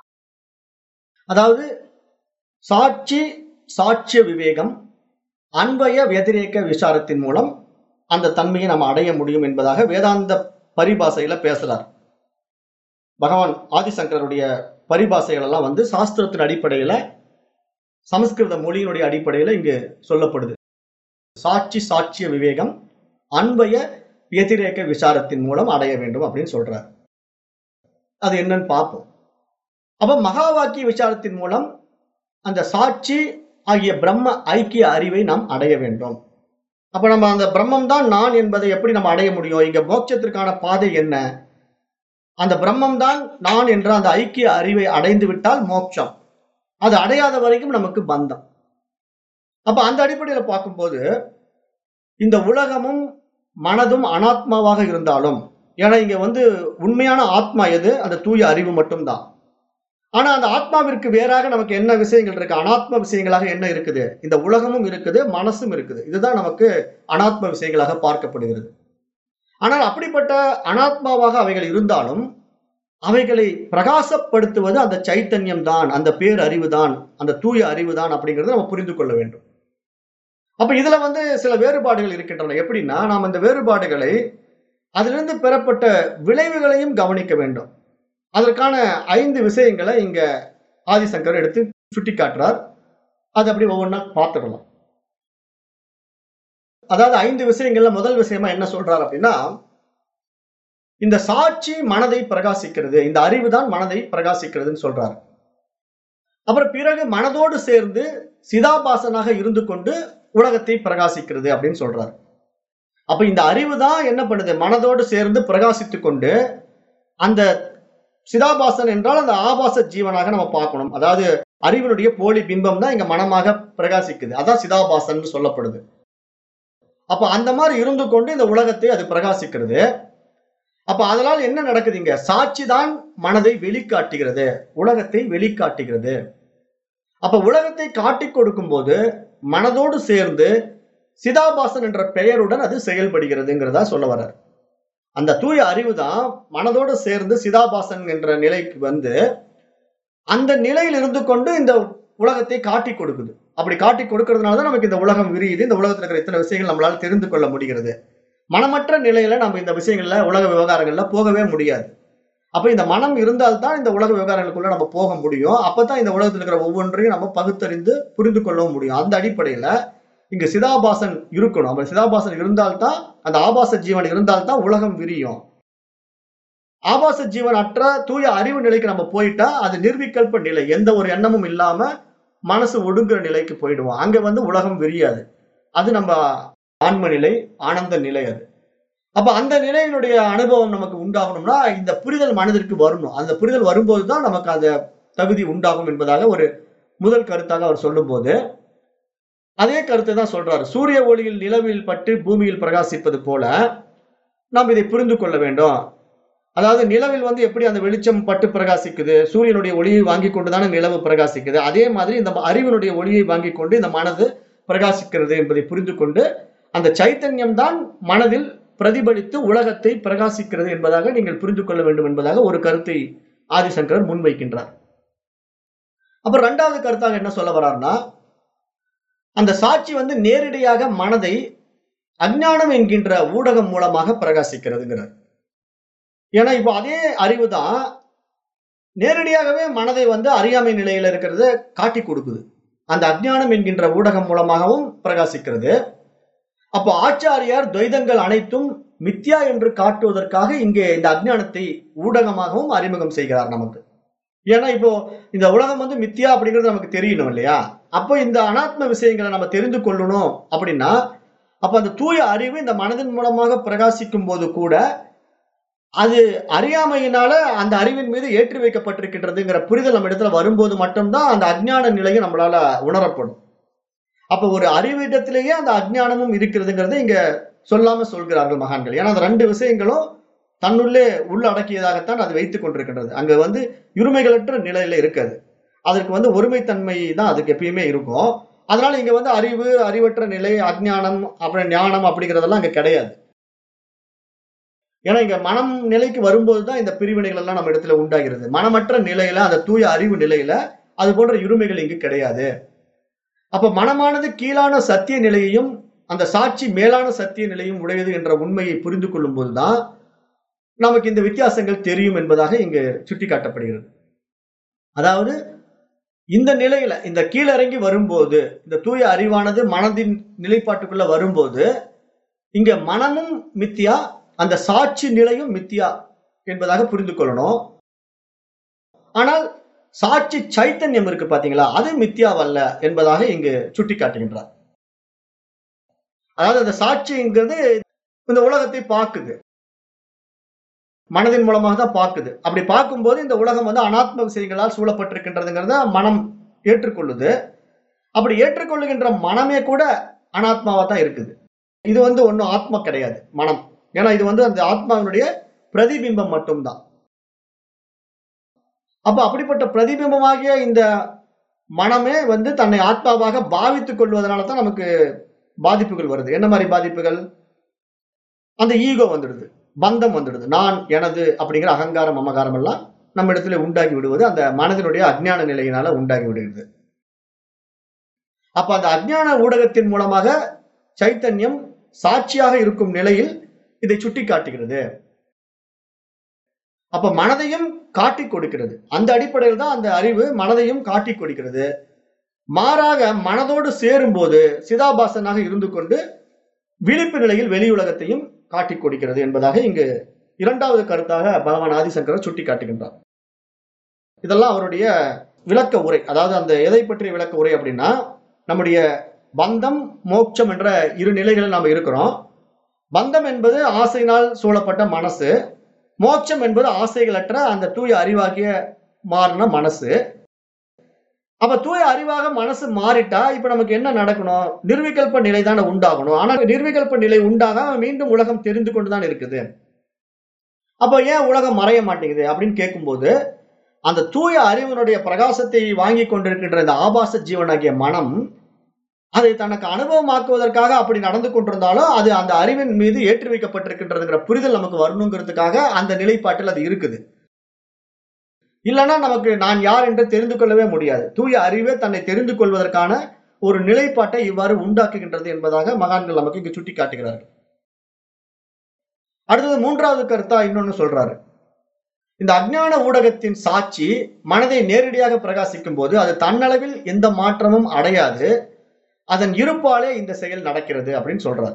அதாவது சாட்சி சாட்சிய விவேகம் அன்பய व्यतिरेக விசாரத்தின் மூலம் அந்த தன்மையை நம்ம அடைய முடியும் என்பதாக வேதாந்த பரிபாசையில பேசுறார் பகவான் ஆதிசங்கருடைய பரிபாசைகள் எல்லாம் வந்து சாஸ்திரத்தின் அடிப்படையில சமஸ்கிருத மொழியினுடைய அடிப்படையில இங்கு சொல்லப்படுது சாட்சி சாட்சிய விவேகம் அன்பய व्यतिरेக விசாரத்தின் மூலம் அடைய வேண்டும் அப்படின்னு சொல்றார் அது என்னன்னு பார்ப்போம் அப்ப மகா வாக்கிய விசாரத்தின் மூலம் அந்த சாட்சி ஆகிய பிரம்ம ஐக்கிய அறிவை நாம் அடைய வேண்டும் அப்ப நம்ம அந்த பிரம்மம் தான் நான் என்பதை எப்படி நம்ம அடைய முடியும் இங்க மோட்சத்திற்கான பாதை என்ன அந்த பிரம்மம் தான் நான் என்ற அந்த ஐக்கிய அறிவை அடைந்து விட்டால் மோட்சம் அது அடையாத வரைக்கும் நமக்கு பந்தம் அப்ப அந்த அடிப்படையில பார்க்கும்போது இந்த உலகமும் மனதும் அனாத்மாவாக இருந்தாலும் ஏன்னா இங்க வந்து உண்மையான ஆத்மா எது அந்த தூய அறிவு மட்டும்தான் ஆனா அந்த ஆத்மாவிற்கு வேறாக நமக்கு என்ன விஷயங்கள் இருக்கு அனாத்ம விஷயங்களாக என்ன இருக்குது இந்த உலகமும் இருக்குது மனசும் இருக்குது இதுதான் நமக்கு அனாத்ம விஷயங்களாக பார்க்கப்படுகிறது ஆனால் அப்படிப்பட்ட அனாத்மாவாக அவைகள் இருந்தாலும் அவைகளை பிரகாசப்படுத்துவது அந்த சைத்தன்யம் தான் அந்த பேரறிவு தான் அந்த தூய அறிவு தான் அப்படிங்கறத நம்ம புரிந்து கொள்ள வேண்டும் அப்ப இதுல வந்து சில வேறுபாடுகள் இருக்கின்றன எப்படின்னா நாம் அந்த வேறுபாடுகளை அதிலிருந்து பெறப்பட்ட விளைவுகளையும் கவனிக்க வேண்டும் அதற்கான ஐந்து விஷயங்களை இங்க ஆதிசங்கர் எடுத்து சுட்டி காட்டுறார் அது அப்படி ஒவ்வொன்றா பார்த்துடலாம் அதாவது ஐந்து விஷயங்கள்ல முதல் விஷயமா என்ன சொல்றார் அப்படின்னா இந்த சாட்சி மனதை பிரகாசிக்கிறது இந்த அறிவு தான் மனதை பிரகாசிக்கிறதுன்னு சொல்றாரு அப்புறம் பிறகு மனதோடு சேர்ந்து சிதாபாசனாக இருந்து கொண்டு உலகத்தை பிரகாசிக்கிறது அப்படின்னு சொல்றாரு அப்ப இந்த அறிவு தான் என்ன பண்ணுது மனதோடு சேர்ந்து பிரகாசித்துக் கொண்டு அந்த சிதாபாசன் என்றால் அந்த ஆபாச ஜீவனாக நம்ம பார்க்கணும் அதாவது அறிவினுடைய போலி பிம்பம் தான் இங்க மனமாக பிரகாசிக்குது அதான் சிதாபாசன் சொல்லப்படுது அப்ப அந்த மாதிரி இருந்து கொண்டு இந்த உலகத்தை அது பிரகாசிக்கிறது அப்ப அதனால் என்ன நடக்குது இங்க சாட்சி தான் மனதை வெளிக்காட்டுகிறது உலகத்தை வெளிக்காட்டுகிறது அப்ப உலகத்தை காட்டிக் கொடுக்கும் போது மனதோடு சேர்ந்து சிதாபாசன் என்ற பெயருடன் அது செயல்படுகிறதுங்கிறதா சொல்ல வர்றார் அந்த தூய அறிவு தான் மனதோடு சேர்ந்து சிதாபாசன் என்ற நிலைக்கு வந்து அந்த நிலையில் இருந்து கொண்டு இந்த உலகத்தை காட்டி கொடுக்குது அப்படி காட்டி கொடுக்கறதுனால தான் நமக்கு இந்த உலகம் விரியுது இந்த உலகத்துல இருக்கிற இத்தனை விஷயங்கள் நம்மளால தெரிந்து கொள்ள முடிகிறது மனமற்ற நிலையில நம்ம இந்த விஷயங்கள்ல உலக விவகாரங்கள்ல போகவே முடியாது அப்ப இந்த மனம் இருந்தால்தான் இந்த உலக விவகாரங்களுக்குள்ள நம்ம போக முடியும் அப்பதான் இந்த உலகத்துல இருக்கிற ஒவ்வொன்றையும் நம்ம பகுத்தறிந்து புரிந்து கொள்ளவும் முடியும் அந்த அடிப்படையில இங்க சிதாபாசன் இருக்கணும் அப்ப சிதாபாசன் இருந்தால்தான் அந்த ஆபாச ஜீவன் இருந்தால்தான் உலகம் விரியும் ஆபாச ஜீவன் அற்ற தூய அறிவு நிலைக்கு நம்ம போயிட்டா அது நிர்விகல்ப நிலை எந்த ஒரு எண்ணமும் இல்லாம மனசு ஒடுங்குற நிலைக்கு போயிடுவோம் அங்க வந்து உலகம் விரியாது அது நம்ம ஆன்ம நிலை ஆனந்த நிலை அது அப்ப அந்த நிலையினுடைய அனுபவம் நமக்கு உண்டாகணும்னா இந்த புரிதல் மனதிற்கு வரணும் அந்த புரிதல் வரும்போது தான் நமக்கு அந்த தகுதி உண்டாகும் என்பதாக ஒரு முதல் கருத்தாக அவர் சொல்லும்போது அதே கருத்தை தான் சொல்றாரு சூரிய ஒளியில் நிலவில் பட்டு பூமியில் பிரகாசிப்பது போல நாம் இதை புரிந்து கொள்ள வேண்டும் அதாவது நிலவில் வந்து எப்படி அந்த வெளிச்சம் பட்டு பிரகாசிக்குது சூரியனுடைய ஒளியை வாங்கி கொண்டுதானே நிலவு பிரகாசிக்குது அதே மாதிரி இந்த அறிவினுடைய ஒளியை வாங்கி கொண்டு இந்த மனது பிரகாசிக்கிறது என்பதை புரிந்து கொண்டு அந்த சைத்தன்யம் தான் மனதில் பிரதிபலித்து உலகத்தை பிரகாசிக்கிறது என்பதாக நீங்கள் புரிந்து கொள்ள வேண்டும் என்பதாக ஒரு கருத்தை ஆதிசங்கரர் முன்வைக்கின்றார் அப்புறம் இரண்டாவது கருத்தாக என்ன சொல்ல வர்றாருன்னா அந்த சாட்சி வந்து நேரடியாக மனதை அஞ்ஞானம் என்கின்ற ஊடகம் மூலமாக பிரகாசிக்கிறதுங்கிறார் ஏன்னா இப்போ அதே அறிவு தான் நேரடியாகவே மனதை வந்து அறியாமை நிலையில இருக்கிறத காட்டி கொடுக்குது அந்த அஜ்ஞானம் என்கின்ற ஊடகம் மூலமாகவும் பிரகாசிக்கிறது அப்போ ஆச்சாரியார் துவைதங்கள் அனைத்தும் மித்யா என்று காட்டுவதற்காக இங்கே இந்த அஜ்ஞானத்தை ஊடகமாகவும் அறிமுகம் செய்கிறார் நமக்கு ஏன்னா இப்போ இந்த உலகம் வந்து மித்யா அப்படிங்கிறது நமக்கு தெரியணும் இல்லையா அப்போ இந்த அனாத்ம விஷயங்களை நம்ம தெரிந்து கொள்ளணும் அப்படின்னா அப்ப அந்த தூய அறிவு இந்த மனதின் மூலமாக பிரகாசிக்கும் போது கூட அது அறியாமையினால அந்த அறிவின் மீது ஏற்றி வைக்கப்பட்டிருக்கின்றதுங்கிற புரிதல் நம்ம இடத்துல வரும்போது மட்டும்தான் அந்த அஜ்ஞான நிலையை நம்மளால உணரப்படும் அப்ப ஒரு அறிவிடத்திலேயே அந்த அஜ்ஞானமும் இருக்கிறதுங்கிறத இங்க சொல்லாம சொல்கிறார்கள் மகான்கள் ஏன்னா அந்த ரெண்டு விஷயங்களும் தன்னுள்ளே உள்ளடக்கியதாகத்தான் அது வைத்துக் கொண்டிருக்கின்றது அங்க வந்து இருமைகளற்ற நிலையில இருக்காது அதற்கு வந்து ஒருமைத்தன்மை தான் அதுக்கு எப்பயுமே இருக்கும் அதனால இங்க வந்து அறிவு அறிவற்ற நிலை அஜ்ஞானம் அப்புறம் ஞானம் அப்படிங்கிறதெல்லாம் அங்க கிடையாது ஏன்னா இங்க மனம் நிலைக்கு வரும்போது தான் இந்த பிரிவினைகள் எல்லாம் நம்ம இடத்துல உண்டாகிறது மனமற்ற நிலையில அந்த தூய அறிவு நிலையில அது போன்ற இருமைகள் இங்கு கிடையாது அப்ப மனமானது கீழான சத்திய நிலையையும் அந்த சாட்சி மேலான சத்திய நிலையும் உடையது என்ற உண்மையை புரிந்து கொள்ளும் போதுதான் நமக்கு இந்த வித்தியாசங்கள் தெரியும் என்பதாக இங்கு சுட்டிக்காட்டப்படுகிறது அதாவது இந்த நிலையில இந்த கீழிறங்கி வரும்போது இந்த தூய அறிவானது மனதின் நிலைப்பாட்டுக்குள்ள வரும்போது இங்க மனமும் மித்தியா அந்த சாட்சி நிலையும் மித்தியா என்பதாக புரிந்து கொள்ளணும் ஆனால் சாட்சி சைத்தன்யம் இருக்கு பாத்தீங்களா அது மித்தியாவல்ல என்பதாக இங்கு சுட்டி காட்டுகின்றார் அதாவது அந்த சாட்சிங்கிறது இந்த உலகத்தை பார்க்குது மனதின் மூலமாக தான் பார்க்குது அப்படி பார்க்கும்போது இந்த உலகம் வந்து அனாத்ம விஷயங்களால் சூழப்பட்டிருக்கின்றதுங்கிறத மனம் ஏற்றுக்கொள்ளுது அப்படி ஏற்றுக்கொள்ளுகின்ற மனமே கூட அனாத்மாவா தான் இருக்குது இது வந்து ஒன்றும் ஆத்மா கிடையாது மனம் ஏன்னா இது வந்து அந்த ஆத்மாவினுடைய பிரதிபிம்பம் மட்டும்தான் அப்ப அப்படிப்பட்ட பிரதிபிம்பமாகிய இந்த மனமே வந்து தன்னை ஆத்மாவாக பாவித்துக் கொள்வதனால தான் நமக்கு பாதிப்புகள் வருது என்ன மாதிரி பாதிப்புகள் அந்த ஈகோ வந்துடுது பந்தம் வந்துடுது நான் எனது அப்படிங்கிற அகங்காரம் அமகாரம் எல்லாம் நம்ம இடத்துல உண்டாகி விடுவது அந்த மனதினுடைய அஜ்ஞான நிலையினால உண்டாகி விடுகிறது அப்ப அந்த அஜ்ஞான ஊடகத்தின் மூலமாக சைத்தன்யம் சாட்சியாக இருக்கும் நிலையில் இதை சுட்டி காட்டுகிறது அப்ப மனதையும் காட்டி கொடுக்கிறது அந்த அடிப்படையில் தான் அந்த அறிவு மனதையும் காட்டி கொடுக்கிறது மாறாக மனதோடு சேரும்போது சிதாபாசனாக இருந்து கொண்டு விழிப்பு நிலையில் வெளி உலகத்தையும் காட்டி கொடுக்கிறது என்பதாக இங்கு இரண்டாவது கருத்தாக பகவான் ஆதிசங்கரர் சுட்டி காட்டுகின்றார் இதெல்லாம் அவருடைய விளக்க உரை அதாவது அந்த எதை பற்றிய விளக்க உரை அப்படின்னா நம்முடைய பந்தம் மோட்சம் என்ற இரு நிலைகளில் நாம் இருக்கிறோம் பந்தம் என்பது ஆசையினால் சூழப்பட்ட மனசு மோட்சம் என்பது ஆசைகளற்ற அந்த தூய அறிவாகிய மாறின மனசு அப்ப தூய அறிவாக மனசு மாறிட்டா இப்ப நமக்கு என்ன நடக்கணும் நிர்விகல்ப நிலை தானே உண்டாகணும் ஆனா நிர்விகல்ப நிலை உண்டாக மீண்டும் உலகம் தெரிந்து கொண்டுதான் இருக்குது அப்ப ஏன் உலகம் மறைய மாட்டேங்குது அப்படின்னு கேட்கும்போது அந்த தூய அறிவினுடைய பிரகாசத்தை வாங்கி கொண்டிருக்கின்ற இந்த ஆபாச ஜீவனாகிய மனம் அதை தனக்கு அனுபவமாக்குவதற்காக அப்படி நடந்து கொண்டிருந்தாலும் அது அந்த அறிவின் மீது ஏற்றி வைக்கப்பட்டிருக்கின்றதுங்கிற புரிதல் நமக்கு வரணுங்கிறதுக்காக அந்த நிலைப்பாட்டில் அது இருக்குது இல்லைன்னா நமக்கு நான் யார் என்று தெரிந்து கொள்ளவே முடியாது தூய அறிவே தன்னை தெரிந்து கொள்வதற்கான ஒரு நிலைப்பாட்டை இவ்வாறு உண்டாக்குகின்றது என்பதாக மகான்கள் நமக்கு இங்கு சுட்டி காட்டுகிறார்கள் அடுத்தது மூன்றாவது கருத்தா இன்னொன்னு சொல்றாரு இந்த அஜ்ஞான ஊடகத்தின் சாட்சி மனதை நேரடியாக பிரகாசிக்கும் போது அது தன்னளவில் எந்த மாற்றமும் அடையாது அதன் இருப்பாலே இந்த செயல் நடக்கிறது அப்படின்னு சொல்றாரு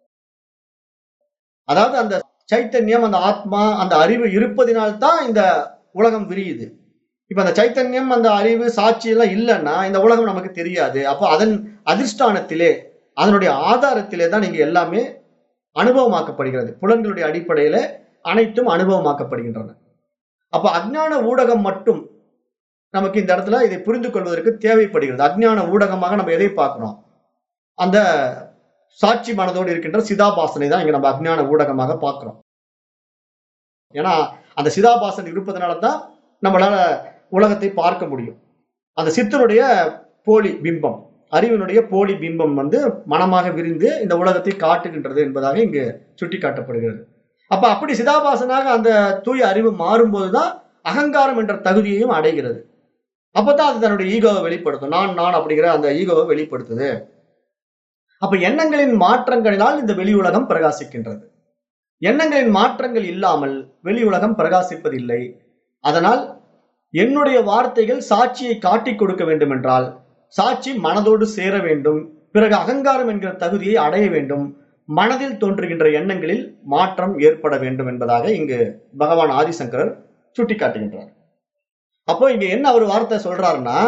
அதாவது அந்த சைத்தன்யம் அந்த ஆத்மா அந்த அறிவு இருப்பதினால்தான் இந்த உலகம் விரியுது இப்ப அந்த சைத்தன்யம் அந்த அறிவு சாட்சி எல்லாம் இல்லைன்னா இந்த உலகம் நமக்கு தெரியாது அப்போ அதன் அதிர்ஷ்டானத்திலே அதனுடைய ஆதாரத்திலே தான் இங்க எல்லாமே அனுபவமாக்கப்படுகிறது புலன்களுடைய அடிப்படையில அனைத்தும் அனுபவமாக்கப்படுகின்றன அப்ப அஜ்ஞான ஊடகம் மட்டும் நமக்கு இந்த இடத்துல இதை புரிந்து கொள்வதற்கு தேவைப்படுகிறது அஜ்ஞான ஊடகமாக நம்ம எதை பார்க்கிறோம் அந்த சாட்சி மனதோடு இருக்கின்ற சிதாபாசனை தான் இங்க நம்ம அஜ்ஞான ஊடகமாக பார்க்கிறோம் ஏன்னா அந்த சிதாபாசன் இருப்பதனால தான் நம்மளால உலகத்தை பார்க்க முடியும் அந்த சித்தனுடைய போலி பிம்பம் அறிவினுடைய போலி பிம்பம் வந்து மனமாக விரிந்து இந்த உலகத்தை காட்டுகின்றது என்பதாக இங்கு சுட்டி காட்டப்படுகிறது அப்ப அப்படி சிதாபாசனாக அந்த தூய அறிவு மாறும்போதுதான் அகங்காரம் என்ற தகுதியையும் அடைகிறது அப்பதான் அது தன்னுடைய ஈகோவை வெளிப்படுத்தும் நான் நான் அப்படிங்கிற அந்த ஈகோவை வெளிப்படுத்துது அப்ப எண்ணங்களின் மாற்றங்களினால் இந்த வெளி உலகம் பிரகாசிக்கின்றது எண்ணங்களின் மாற்றங்கள் இல்லாமல் வெளி உலகம் பிரகாசிப்பதில்லை அதனால் என்னுடைய வார்த்தைகள் சாட்சியை காட்டிக் கொடுக்க வேண்டும் என்றால் சாட்சி மனதோடு சேர வேண்டும் பிறகு அகங்காரம் என்கிற தகுதியை அடைய வேண்டும் மனதில் தோன்றுகின்ற எண்ணங்களில் மாற்றம் ஏற்பட வேண்டும் என்பதாக இங்கு பகவான் ஆதிசங்கரர் சுட்டிக்காட்டுகின்றார் அப்போ இங்க என்ன ஒரு வார்த்தை சொல்றாருன்னா